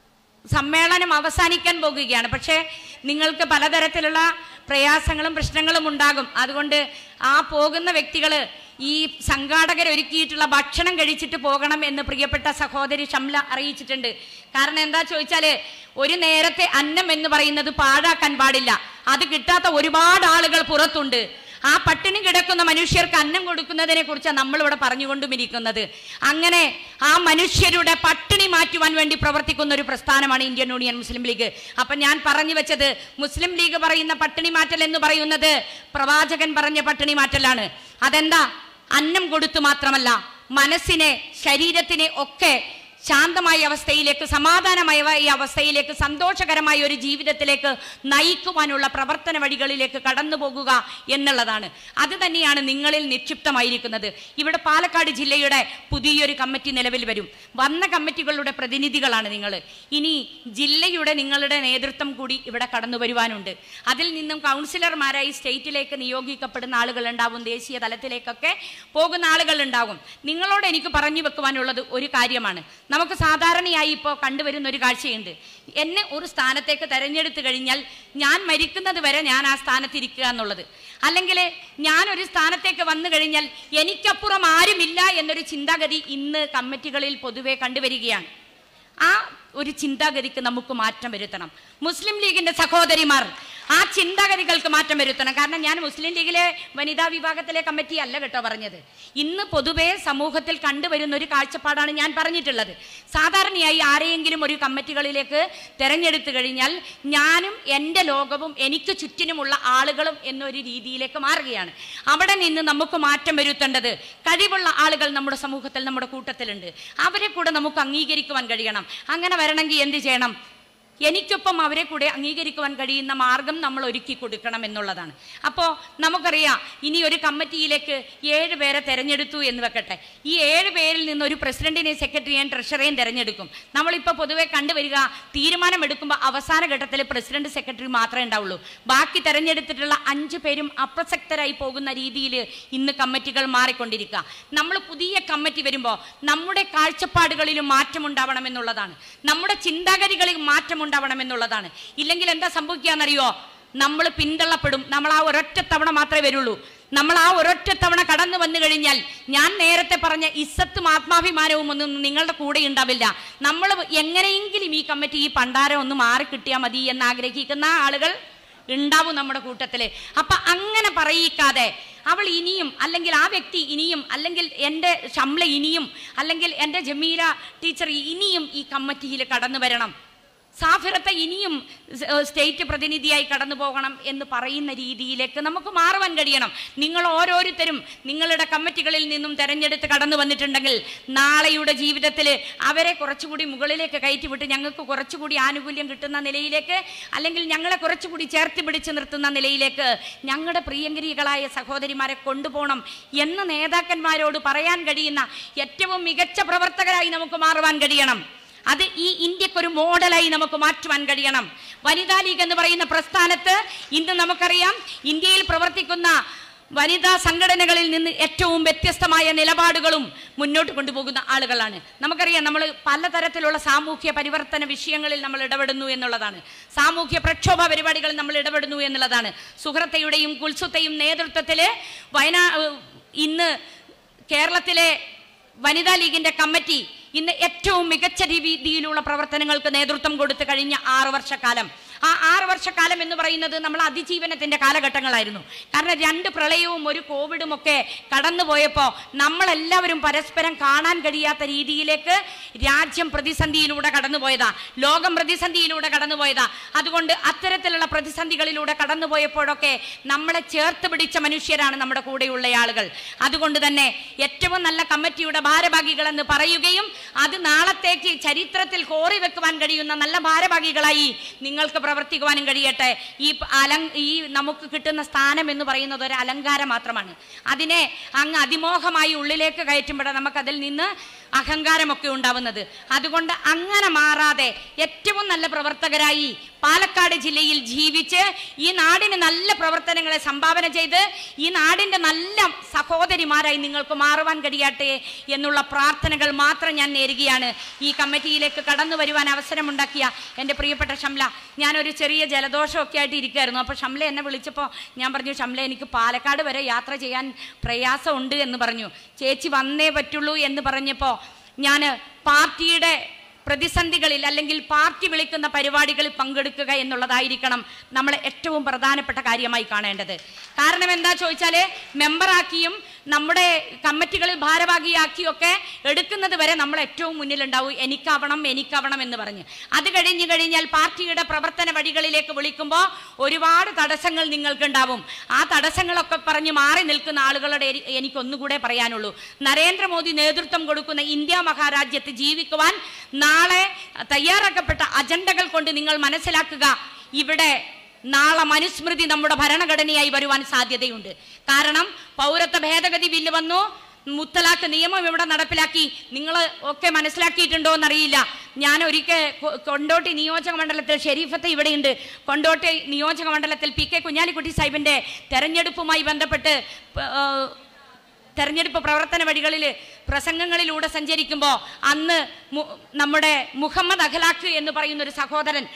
സമ്മേളനം അവസാനിക്കാൻ പോകുകയാണ് പക്ഷേ നിങ്ങൾക്ക് പലതരത്തിലുള്ള പ്രയാസങ്ങളും പ്രശ്നങ്ങളും ഉണ്ടാകും അതുകൊണ്ട് ആ പോകുന്ന വ്യക്തികൾ ഈ സംഘാടകർ ഒരുക്കിയിട്ടുള്ള ഭക്ഷണം കഴിച്ചിട്ട് പോകണം എന്ന് പ്രിയപ്പെട്ട സഹോദരി ഷംല അറിയിച്ചിട്ടുണ്ട് കാരണം എന്താ ചോദിച്ചാല് ഒരു നേരത്തെ അന്നം എന്ന് പറയുന്നത് പാഴാക്കാൻ പാടില്ല അത് കിട്ടാത്ത ഒരുപാട് ആളുകൾ പുറത്തുണ്ട് ആ പട്ടിണി കിടക്കുന്ന മനുഷ്യർക്ക് അന്നം കൊടുക്കുന്നതിനെ കുറിച്ചാണ് നമ്മളിവിടെ പറഞ്ഞുകൊണ്ടും ഇരിക്കുന്നത് അങ്ങനെ ആ മനുഷ്യരുടെ പട്ടിണി മാറ്റുവാൻ വേണ്ടി പ്രവർത്തിക്കുന്ന ഒരു പ്രസ്ഥാനമാണ് ഇന്ത്യൻ യൂണിയൻ മുസ്ലിം ലീഗ് അപ്പൊ ഞാൻ പറഞ്ഞു വെച്ചത് മുസ്ലിം ലീഗ് പറയുന്ന പട്ടിണി മാറ്റൽ എന്ന് പറയുന്നത് പ്രവാചകൻ പറഞ്ഞ പട്ടിണി മാറ്റലാണ് അതെന്താ അന്നം കൊടുത്തു മാത്രമല്ല മനസ്സിനെ ശരീരത്തിനെ ഒക്കെ ശാന്തമായ അവസ്ഥയിലേക്ക് സമാധാനമായ ഈ അവസ്ഥയിലേക്ക് സന്തോഷകരമായ ഒരു ജീവിതത്തിലേക്ക് നയിക്കുവാനുള്ള പ്രവർത്തന വഴികളിലേക്ക് കടന്നു പോകുക എന്നുള്ളതാണ് അത് തന്നെയാണ് നിങ്ങളിൽ നിക്ഷിപ്തമായിരിക്കുന്നത് ഇവിടെ പാലക്കാട് ജില്ലയുടെ പുതിയൊരു കമ്മിറ്റി നിലവിൽ വരും വന്ന കമ്മിറ്റികളുടെ പ്രതിനിധികളാണ് നിങ്ങൾ ഇനി ജില്ലയുടെ നിങ്ങളുടെ നേതൃത്വം കൂടി ഇവിടെ കടന്നു വരുവാനുണ്ട് അതിൽ നിന്നും കൗൺസിലർമാരായി സ്റ്റേറ്റിലേക്ക് നിയോഗിക്കപ്പെടുന്ന ആളുകൾ ഉണ്ടാവും ദേശീയ തലത്തിലേക്കൊക്കെ പോകുന്ന ആളുകൾ ഉണ്ടാകും നിങ്ങളോട് എനിക്ക് പറഞ്ഞു വെക്കുവാനുള്ളത് ഒരു കാര്യമാണ് നമുക്ക് സാധാരണയായി ഇപ്പോൾ കണ്ടുവരുന്ന ഒരു കാഴ്ചയുണ്ട് എന്നെ ഒരു സ്ഥാനത്തേക്ക് തെരഞ്ഞെടുത്തു കഴിഞ്ഞാൽ ഞാൻ മരിക്കുന്നത് വരെ ഞാൻ ആ സ്ഥാനത്ത് ഇരിക്കുക എന്നുള്ളത് അല്ലെങ്കിൽ ഞാൻ ഒരു സ്ഥാനത്തേക്ക് വന്നു കഴിഞ്ഞാൽ എനിക്കപ്പുറം ആരുമില്ല എന്നൊരു ചിന്താഗതി ഇന്ന് കമ്മിറ്റികളിൽ പൊതുവെ കണ്ടുവരികയാണ് ആ ഒരു ചിന്താഗതിക്ക് നമുക്ക് മാറ്റം വരുത്തണം മുസ്ലിം ലീഗിന്റെ സഹോദരിമാർ ആ ചിന്താഗതികൾക്ക് മാറ്റം വരുത്തണം കാരണം ഞാൻ മുസ്ലിം ലീഗിലെ വനിതാ വിഭാഗത്തിലെ കമ്മിറ്റി അല്ല കേട്ടോ പറഞ്ഞത് ഇന്ന് പൊതുവെ സമൂഹത്തിൽ കണ്ടുവരുന്ന ഒരു കാഴ്ചപ്പാടാണ് ഞാൻ പറഞ്ഞിട്ടുള്ളത് സാധാരണയായി ആരെയെങ്കിലും ഒരു കമ്മിറ്റികളിലേക്ക് തെരഞ്ഞെടുത്തു കഴിഞ്ഞാൽ ഞാനും എൻ്റെ ലോകവും എനിക്ക് ചുറ്റിനുമുള്ള ആളുകളും എന്നൊരു രീതിയിലേക്ക് മാറുകയാണ് അവിടെ നിന്ന് നമുക്ക് മാറ്റം വരുത്തേണ്ടത് കഴിവുള്ള ആളുകൾ നമ്മുടെ സമൂഹത്തിൽ നമ്മുടെ കൂട്ടത്തിലുണ്ട് അവരെ കൂടെ നമുക്ക് അംഗീകരിക്കുവാൻ കഴിയണം അങ്ങനെ വരണമെങ്കിൽ എന്ത് ചെയ്യണം എനിക്കൊപ്പം അവരെ കൂടെ അംഗീകരിക്കുവാൻ കഴിയുന്ന മാർഗം നമ്മൾ ഒരുക്കി കൊടുക്കണം എന്നുള്ളതാണ് അപ്പോൾ നമുക്കറിയാം ഇനി ഒരു കമ്മിറ്റിയിലേക്ക് ഏഴ് പേരെ തെരഞ്ഞെടുത്തു എന്ന് വെക്കട്ടെ ഈ ഏഴ് പേരിൽ നിന്ന് ഒരു പ്രസിഡന്റിനെയും സെക്രട്ടറിയെയും ട്രഷറേയും തെരഞ്ഞെടുക്കും നമ്മളിപ്പോൾ പൊതുവെ കണ്ടുവരിക തീരുമാനമെടുക്കുമ്പോൾ അവസാന ഘട്ടത്തിൽ പ്രസിഡന്റ് സെക്രട്ടറി മാത്രമേ ഉണ്ടാവുള്ളൂ ബാക്കി തെരഞ്ഞെടുത്തിട്ടുള്ള അഞ്ച് പേരും അപ്രസക്തരായി പോകുന്ന രീതിയിൽ ഇന്ന് കമ്മിറ്റികൾ മാറിക്കൊണ്ടിരിക്കുക നമ്മൾ പുതിയ കമ്മിറ്റി വരുമ്പോൾ നമ്മുടെ കാഴ്ചപ്പാടുകളിലും മാറ്റമുണ്ടാവണം എന്നുള്ളതാണ് നമ്മുടെ ചിന്താഗതികളിൽ മാറ്റമുണ്ടാവണം എന്നുള്ളതാണ് ഇല്ലെങ്കിൽ എന്താ സംഭവിക്കുകയെന്നറിയോ നമ്മൾ പിന്തള്ളപ്പെടും നമ്മൾ ആ ഒരൊറ്റ തവണ മാത്രമേ വരുള്ളൂ നമ്മൾ ആ ഒരൊറ്റ തവണ കടന്നു വന്നു കഴിഞ്ഞാൽ ഞാൻ നേരത്തെ പറഞ്ഞ ഇസ്സത്തും ആത്മാഭിമാനവും ഒന്നും നിങ്ങളുടെ കൂടെ ഉണ്ടാവില്ല നമ്മൾ എങ്ങനെയെങ്കിലും ഈ കമ്മിറ്റി ഈ പണ്ടാരം ഒന്ന് മാറി കിട്ടിയാൽ മതി എന്ന് ആഗ്രഹിക്കുന്ന ആളുകൾ ഉണ്ടാവും നമ്മുടെ കൂട്ടത്തില് അപ്പൊ അങ്ങനെ പറയിക്കാതെ അവൾ ഇനിയും അല്ലെങ്കിൽ ആ വ്യക്തി ഇനിയും അല്ലെങ്കിൽ എൻ്റെ ഷംല ഇനിയും അല്ലെങ്കിൽ എൻ്റെ ജമീല ടീച്ചർ ഇനിയും ഈ കമ്മിറ്റിയിൽ കടന്നു വരണം സാഫിറത്തെ ഇനിയും സ്- ഏഹ് സ്റ്റേറ്റ് പ്രതിനിധിയായി കടന്നു പോകണം എന്ന് പറയുന്ന രീതിയിലേക്ക് നമുക്ക് മാറുവാൻ കഴിയണം നിങ്ങൾ ഓരോരുത്തരും നിങ്ങളുടെ കമ്മിറ്റികളിൽ നിന്നും തെരഞ്ഞെടുത്ത് കടന്നു വന്നിട്ടുണ്ടെങ്കിൽ നാളെയുടെ ജീവിതത്തിൽ അവരെ കുറച്ചുകൂടി മുകളിലേക്ക് കയറ്റിവിട്ട് ഞങ്ങൾക്ക് കുറച്ചുകൂടി ആനുകൂല്യം കിട്ടുന്ന നിലയിലേക്ക് അല്ലെങ്കിൽ ഞങ്ങളെ കുറച്ചുകൂടി ചേർത്ത് പിടിച്ച് നിർത്തുന്ന നിലയിലേക്ക് ഞങ്ങളുടെ പ്രിയങ്കരികളായ സഹോദരിമാരെ കൊണ്ടുപോകണം എന്ന് നേതാക്കന്മാരോട് പറയാൻ കഴിയുന്ന ഏറ്റവും മികച്ച പ്രവർത്തകരായി നമുക്ക് മാറുവാൻ കഴിയണം അത് ഈ ഇന്ത്യക്കൊരു മോഡലായി നമുക്ക് മാറ്റുവാൻ കഴിയണം വനിതാ ലീഗ് എന്ന് പറയുന്ന പ്രസ്ഥാനത്ത് ഇന്ന് നമുക്കറിയാം ഇന്ത്യയിൽ പ്രവർത്തിക്കുന്ന വനിതാ സംഘടനകളിൽ നിന്ന് ഏറ്റവും വ്യത്യസ്തമായ നിലപാടുകളും മുന്നോട്ട് കൊണ്ടുപോകുന്ന ആളുകളാണ് നമുക്കറിയാം നമ്മൾ പലതരത്തിലുള്ള സാമൂഹ്യ പരിവർത്തന വിഷയങ്ങളിൽ നമ്മൾ ഇടപെടുന്നു എന്നുള്ളതാണ് സാമൂഹ്യ പ്രക്ഷോഭ പരിപാടികളിൽ നമ്മൾ ഇടപെടുന്നു എന്നുള്ളതാണ് സുഹൃത്തയുടെയും കുൽസുത്തയും നേതൃത്വത്തിൽ വയനാ ഇന്ന് കേരളത്തിലെ വനിതാ ലീഗിന്റെ കമ്മിറ്റി ഇന്ന് ഏറ്റവും മികച്ച രീതിയിലുള്ള പ്രവർത്തനങ്ങൾക്ക് നേതൃത്വം കൊടുത്തു കഴിഞ്ഞ ആറു വർഷക്കാലം ആ ആറ് വർഷക്കാലം എന്ന് പറയുന്നത് നമ്മൾ അതിജീവനത്തിന്റെ കാലഘട്ടങ്ങളായിരുന്നു കാരണം രണ്ട് പ്രളയവും ഒരു കോവിഡും ഒക്കെ കടന്നുപോയപ്പോൾ നമ്മളെല്ലാവരും പരസ്പരം കാണാൻ കഴിയാത്ത രീതിയിലേക്ക് രാജ്യം പ്രതിസന്ധിയിലൂടെ കടന്നുപോയതാ ലോകം പ്രതിസന്ധിയിലൂടെ കടന്നുപോയതാ അതുകൊണ്ട് അത്തരത്തിലുള്ള പ്രതിസന്ധികളിലൂടെ കടന്നുപോയപ്പോഴൊക്കെ നമ്മളെ ചേർത്ത് പിടിച്ച മനുഷ്യരാണ് നമ്മുടെ കൂടെയുള്ള ആളുകൾ അതുകൊണ്ട് തന്നെ ഏറ്റവും നല്ല കമ്മിറ്റിയുടെ ഭാരഭാഗികൾ എന്ന് പറയുകയും അത് നാളത്തേക്ക് ചരിത്രത്തിൽ കോറി വെക്കുവാൻ കഴിയുന്ന നല്ല ഭാരഭാഗികളായി നിങ്ങൾക്ക് പ്രവർത്തിക്കുവാനും കഴിയട്ടെ ഈ പ- അലങ് ഈ നമുക്ക് കിട്ടുന്ന സ്ഥാനം എന്ന് പറയുന്നത് ഒരു അലങ്കാരം മാത്രമാണ് അതിനെ അങ്ങ് അതിമോഹമായി ഉള്ളിലേക്ക് കയറ്റുമ്പോഴാണ് നമുക്കതിൽ നിന്ന് അഹങ്കാരമൊക്കെ ഉണ്ടാവുന്നത് അതുകൊണ്ട് അങ്ങനെ മാറാതെ ഏറ്റവും നല്ല പ്രവർത്തകരായി പാലക്കാട് ജില്ലയിൽ ജീവിച്ച് ഈ നാടിന് നല്ല പ്രവർത്തനങ്ങളെ സംഭാവന ചെയ്ത് ഈ നാടിൻ്റെ നല്ല സഹോദരിമാരായി നിങ്ങൾക്ക് മാറുവാൻ കഴിയട്ടെ എന്നുള്ള പ്രാർത്ഥനകൾ മാത്രം ഞാൻ നേരുകയാണ് ഈ കമ്മിറ്റിയിലേക്ക് കടന്നു വരുവാൻ അവസരമുണ്ടാക്കിയ എൻ്റെ പ്രിയപ്പെട്ട ഷംല ഞാനൊരു ചെറിയ ജലദോഷമൊക്കെ ആയിട്ട് ഇരിക്കുമായിരുന്നു അപ്പോൾ ഷംല എന്നെ വിളിച്ചപ്പോൾ ഞാൻ പറഞ്ഞു ഷംല എനിക്ക് പാലക്കാട് വരെ യാത്ര ചെയ്യാൻ പ്രയാസമുണ്ട് എന്ന് പറഞ്ഞു ചേച്ചി വന്നേ പറ്റുള്ളൂ എന്ന് പറഞ്ഞപ്പോൾ ഞാൻ പാർട്ടിയുടെ പ്രതിസന്ധികളിൽ അല്ലെങ്കിൽ പാർട്ടി വിളിക്കുന്ന പരിപാടികളിൽ പങ്കെടുക്കുക എന്നുള്ളതായിരിക്കണം നമ്മൾ ഏറ്റവും പ്രധാനപ്പെട്ട കാര്യമായി കാണേണ്ടത് കാരണം എന്താ ചോദിച്ചാൽ മെമ്പറാക്കിയും നമ്മുടെ കമ്മിറ്റികളിൽ ഭാരവാഹിയാക്കിയൊക്കെ എടുക്കുന്നത് വരെ നമ്മൾ ഏറ്റവും മുന്നിലുണ്ടാവും എനിക്കാവണം എനിക്കാവണം എന്ന് പറഞ്ഞ് അത് കഴിഞ്ഞു കഴിഞ്ഞാൽ പാർട്ടിയുടെ പ്രവർത്തന വഴികളിലേക്ക് വിളിക്കുമ്പോൾ ഒരുപാട് തടസ്സങ്ങൾ നിങ്ങൾക്കുണ്ടാവും ആ തടസ്സങ്ങളൊക്കെ പറഞ്ഞ് മാറി നിൽക്കുന്ന ആളുകളുടെ എനി- എനിക്കൊന്നുകൂടെ പറയാനുള്ളൂ നരേന്ദ്രമോദി നേതൃത്വം കൊടുക്കുന്ന ഇന്ത്യ മഹാരാജ്യത്ത് ജീവിക്കുവാൻ നാളെ തയ്യാറാക്കപ്പെട്ട അജണ്ടകൾ കൊണ്ട് നിങ്ങൾ മനസ്സിലാക്കുക ഇവിടെ നാളെ മനുസ്മൃതി നമ്മുടെ ഭരണഘടനയായി വരുവാൻ സാധ്യതയുണ്ട് കാരണം പൗരത്വ ഭേദഗതി ബില്ല് വന്നു മുത്തലാഖ് നിയമം ഇവിടെ നടപ്പിലാക്കി നിങ്ങൾ ഒക്കെ മനസ്സിലാക്കിയിട്ടുണ്ടോ എന്നറിയില്ല ഞാൻ ഒരിക്കൽ കൊ- കൊണ്ടോട്ടി നിയോജക മണ്ഡലത്തിൽ ഷെരീഫത്ത് ഇവിടെയുണ്ട് കൊണ്ടോട്ടി നിയോജക മണ്ഡലത്തിൽ പി കെ കുഞ്ഞാലിക്കുട്ടി സാഹിബിന്റെ തെരഞ്ഞെടുപ്പുമായി ബന്ധപ്പെട്ട് പ- ആ, തെരഞ്ഞെടുപ്പ് പ്രവർത്തന വഴികളിൽ പ്രസംഗങ്ങളിലൂടെ സഞ്ചരിക്കുമ്പോൾ അന്ന് മു- നമ്മുടെ മുഹമ്മദ് അഖലാഖ് എന്ന് പറയുന്ന ഒരു സഹോദരൻ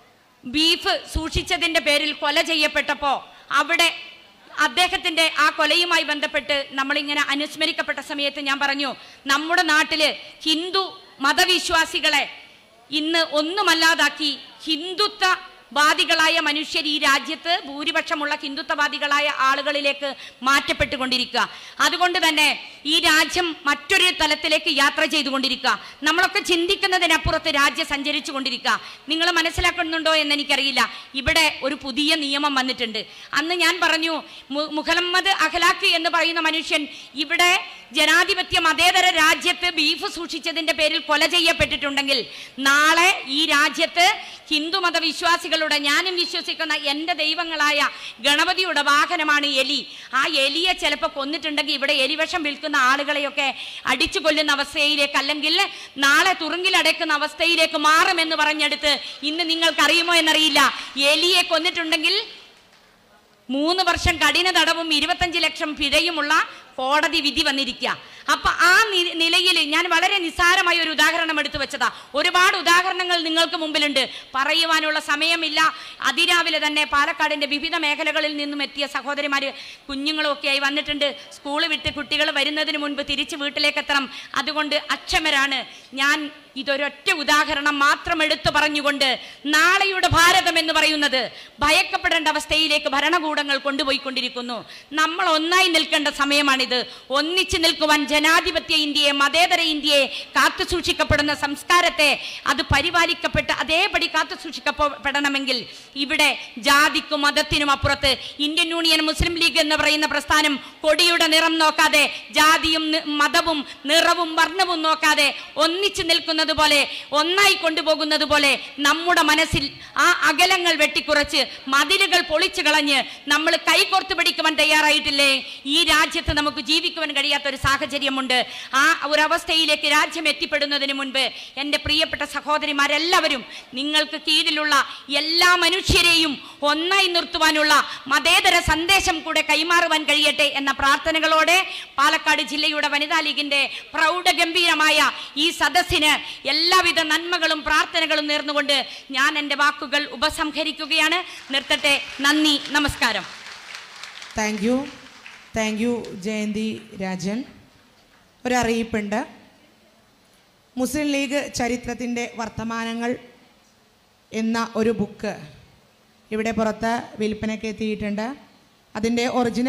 ബീഫ് സൂക്ഷിച്ചതിന്റെ പേരിൽ കൊല ചെയ്യപ്പെട്ടപ്പോൾ അവിടെ അദ്ദേഹത്തിന്റെ ആ കൊലയുമായി ബന്ധപ്പെട്ട് നമ്മളിങ്ങനെ അനുസ്മരിക്കപ്പെട്ട സമയത്ത് ഞാൻ പറഞ്ഞു നമ്മുടെ നാട്ടില് ഹിന്ദു മതവിശ്വാസികളെ ഇന്ന് ഒന്നുമല്ലാതാക്കി ഹിന്ദുത്വ വാദികളായ മനുഷ്യർ ഈ രാജ്യത്ത് ഭൂരിപക്ഷമുള്ള ഹിന്ദുത്വവാദികളായ ആളുകളിലേക്ക് മാറ്റപ്പെട്ടുകൊണ്ടിരിക്കുക അതുകൊണ്ട് തന്നെ ഈ രാജ്യം മറ്റൊരു തലത്തിലേക്ക് യാത്ര ചെയ്തുകൊണ്ടിരിക്കുക നമ്മളൊക്കെ ചിന്തിക്കുന്നതിനപ്പുറത്ത് രാജ്യം സഞ്ചരിച്ചു കൊണ്ടിരിക്കുക നിങ്ങൾ മനസ്സിലാക്കുന്നുണ്ടോ എന്ന് എനിക്കറിയില്ല ഇവിടെ ഒരു പുതിയ നിയമം വന്നിട്ടുണ്ട് അന്ന് ഞാൻ പറഞ്ഞു മു- മുഹമ്മദ് അഖലാഖ് എന്ന് പറയുന്ന മനുഷ്യൻ ഇവിടെ ജനാധിപത്യ മതേതര രാജ്യത്ത് ബീഫ് സൂക്ഷിച്ചതിന്റെ പേരിൽ കൊല ചെയ്യപ്പെട്ടിട്ടുണ്ടെങ്കിൽ നാളെ ഈ രാജ്യത്ത് ഹിന്ദുമത വിശ്വാസികളുടെ ഞാനും വിശ്വസിക്കുന്ന എൻ്റെ ദൈവങ്ങളായ ഗണപതിയുടെ വാഹനമാണ് എലി ആ എലിയെ ചിലപ്പോൾ കൊന്നിട്ടുണ്ടെങ്കിൽ ഇവിടെ എലിവിഷം വിൽക്കുന്ന ആളുകളെയൊക്കെ അടിച്ചു കൊല്ലുന്ന അവസ്ഥയിലേക്ക് അല്ലെങ്കിൽ നാളെ തുറുങ്കിലടയ്ക്കുന്ന അവസ്ഥയിലേക്ക് മാറുമെന്ന് പറഞ്ഞെടുത്ത് ഇന്ന് നിങ്ങൾക്കറിയുമോ എന്നറിയില്ല എലിയെ കൊന്നിട്ടുണ്ടെങ്കിൽ മൂന്ന് വർഷം കഠിന തടവും ഇരുപത്തഞ്ച് ലക്ഷം പിഴയുമുള്ള കോടതി വിധി വന്നിരിക്കുക അപ്പൊ ആ നി- നിലയിൽ ഞാൻ വളരെ നിസ്സാരമായ ഒരു ഉദാഹരണം എടുത്തു വെച്ചതാ ഒരുപാട് ഉദാഹരണങ്ങൾ നിങ്ങൾക്ക് മുമ്പിലുണ്ട് പറയുവാനുള്ള സമയമില്ല അതിരാവിലെ തന്നെ പാലക്കാടിന്റെ വിവിധ മേഖലകളിൽ നിന്നും എത്തിയ സഹോദരിമാര് കുഞ്ഞുങ്ങളും ഒക്കെ ആയി വന്നിട്ടുണ്ട് സ്കൂൾ വിട്ട് കുട്ടികൾ വരുന്നതിന് മുൻപ് തിരിച്ച് വീട്ടിലേക്ക് എത്തണം അതുകൊണ്ട് അക്ഷമരാണ് ഞാൻ ഇതൊരൊറ്റ ഉദാഹരണം മാത്രം എടുത്തു പറഞ്ഞുകൊണ്ട് നാളെയുടെ ഭാരതം എന്ന് പറയുന്നത് ഭയക്കപ്പെടേണ്ട അവസ്ഥയിലേക്ക് ഭരണകൂടങ്ങൾ കൊണ്ടുപോയിക്കൊണ്ടിരിക്കുന്നു നമ്മൾ ഒന്നായി നിൽക്കേണ്ട സമയമാണിത് ഒന്നിച്ചു നിൽക്കുവാൻ ജനാധിപത്യ ഇന്ത്യയെ മതേതര ഇന്ത്യയെ കാത്തു സൂക്ഷിക്കപ്പെടുന്ന സംസ്കാരത്തെ അത് പരിപാലിക്കപ്പെട്ട് അതേപടി കാത്തു സൂക്ഷിക്കപ്പെടണമെങ്കിൽ ഇവിടെ ജാതിക്കും മതത്തിനും അപ്പുറത്ത് ഇന്ത്യൻ യൂണിയൻ മുസ്ലിം ലീഗ് എന്ന് പറയുന്ന പ്രസ്ഥാനം കൊടിയുടെ നിറം നോക്കാതെ ജാതിയും നി- മതവും നിറവും വർണ്ണവും നോക്കാതെ ഒന്നിച്ചു നിൽക്കുന്നത് പോലെ ഒന്നായി കൊണ്ടുപോകുന്നത് പോലെ നമ്മുടെ മനസ്സിൽ ആ അകലങ്ങൾ വെട്ടിക്കുറച്ച് മതിലുകൾ പൊളിച്ചു കളഞ്ഞ് നമ്മൾ കൈകോർത്ത് പിടിക്കുവാൻ തയ്യാറായിട്ടില്ലേ ഈ രാജ്യത്ത് നമുക്ക് ജീവിക്കുവാൻ കഴിയാത്ത ഒരു സാഹചര്യം സാഹചര്യമുണ്ട് ആ ഒരവസ്ഥയിലേക്ക് രാജ്യം എത്തിപ്പെടുന്നതിന് മുൻപ് എൻ്റെ പ്രിയപ്പെട്ട സഹോദരിമാരെല്ലാവരും നിങ്ങൾക്ക് കീഴിലുള്ള എല്ലാ മനുഷ്യരെയും ഒന്നായി നിർത്തുവാനുള്ള മതേതര സന്ദേശം കൂടെ കൈമാറുവാൻ കഴിയട്ടെ എന്ന പ്രാർത്ഥനകളോടെ പാലക്കാട് ജില്ലയുടെ വനിതാ ലീഗിൻ്റെ പ്രൗഢഗംഭീരമായ ഈ സദസ്സിന് എല്ലാവിധ നന്മകളും പ്രാർത്ഥനകളും നേർന്നുകൊണ്ട് ഞാൻ എൻ്റെ വാക്കുകൾ ഉപസംഹരിക്കുകയാണ് നിർത്തട്ടെ നന്ദി നമസ്കാരം thank you thank you Jayanthi Rajan ഒരറിയിപ്പുണ്ട് മുസ്ലിം ലീഗ് ചരിത്രത്തിൻ്റെ വർത്തമാനങ്ങൾ എന്ന ഒരു ബുക്ക് ഇവിടെ പുറത്ത് വിൽപ്പനയ്ക്ക് എത്തിയിട്ടുണ്ട് അതിൻ്റെ ഒറിജിനൽ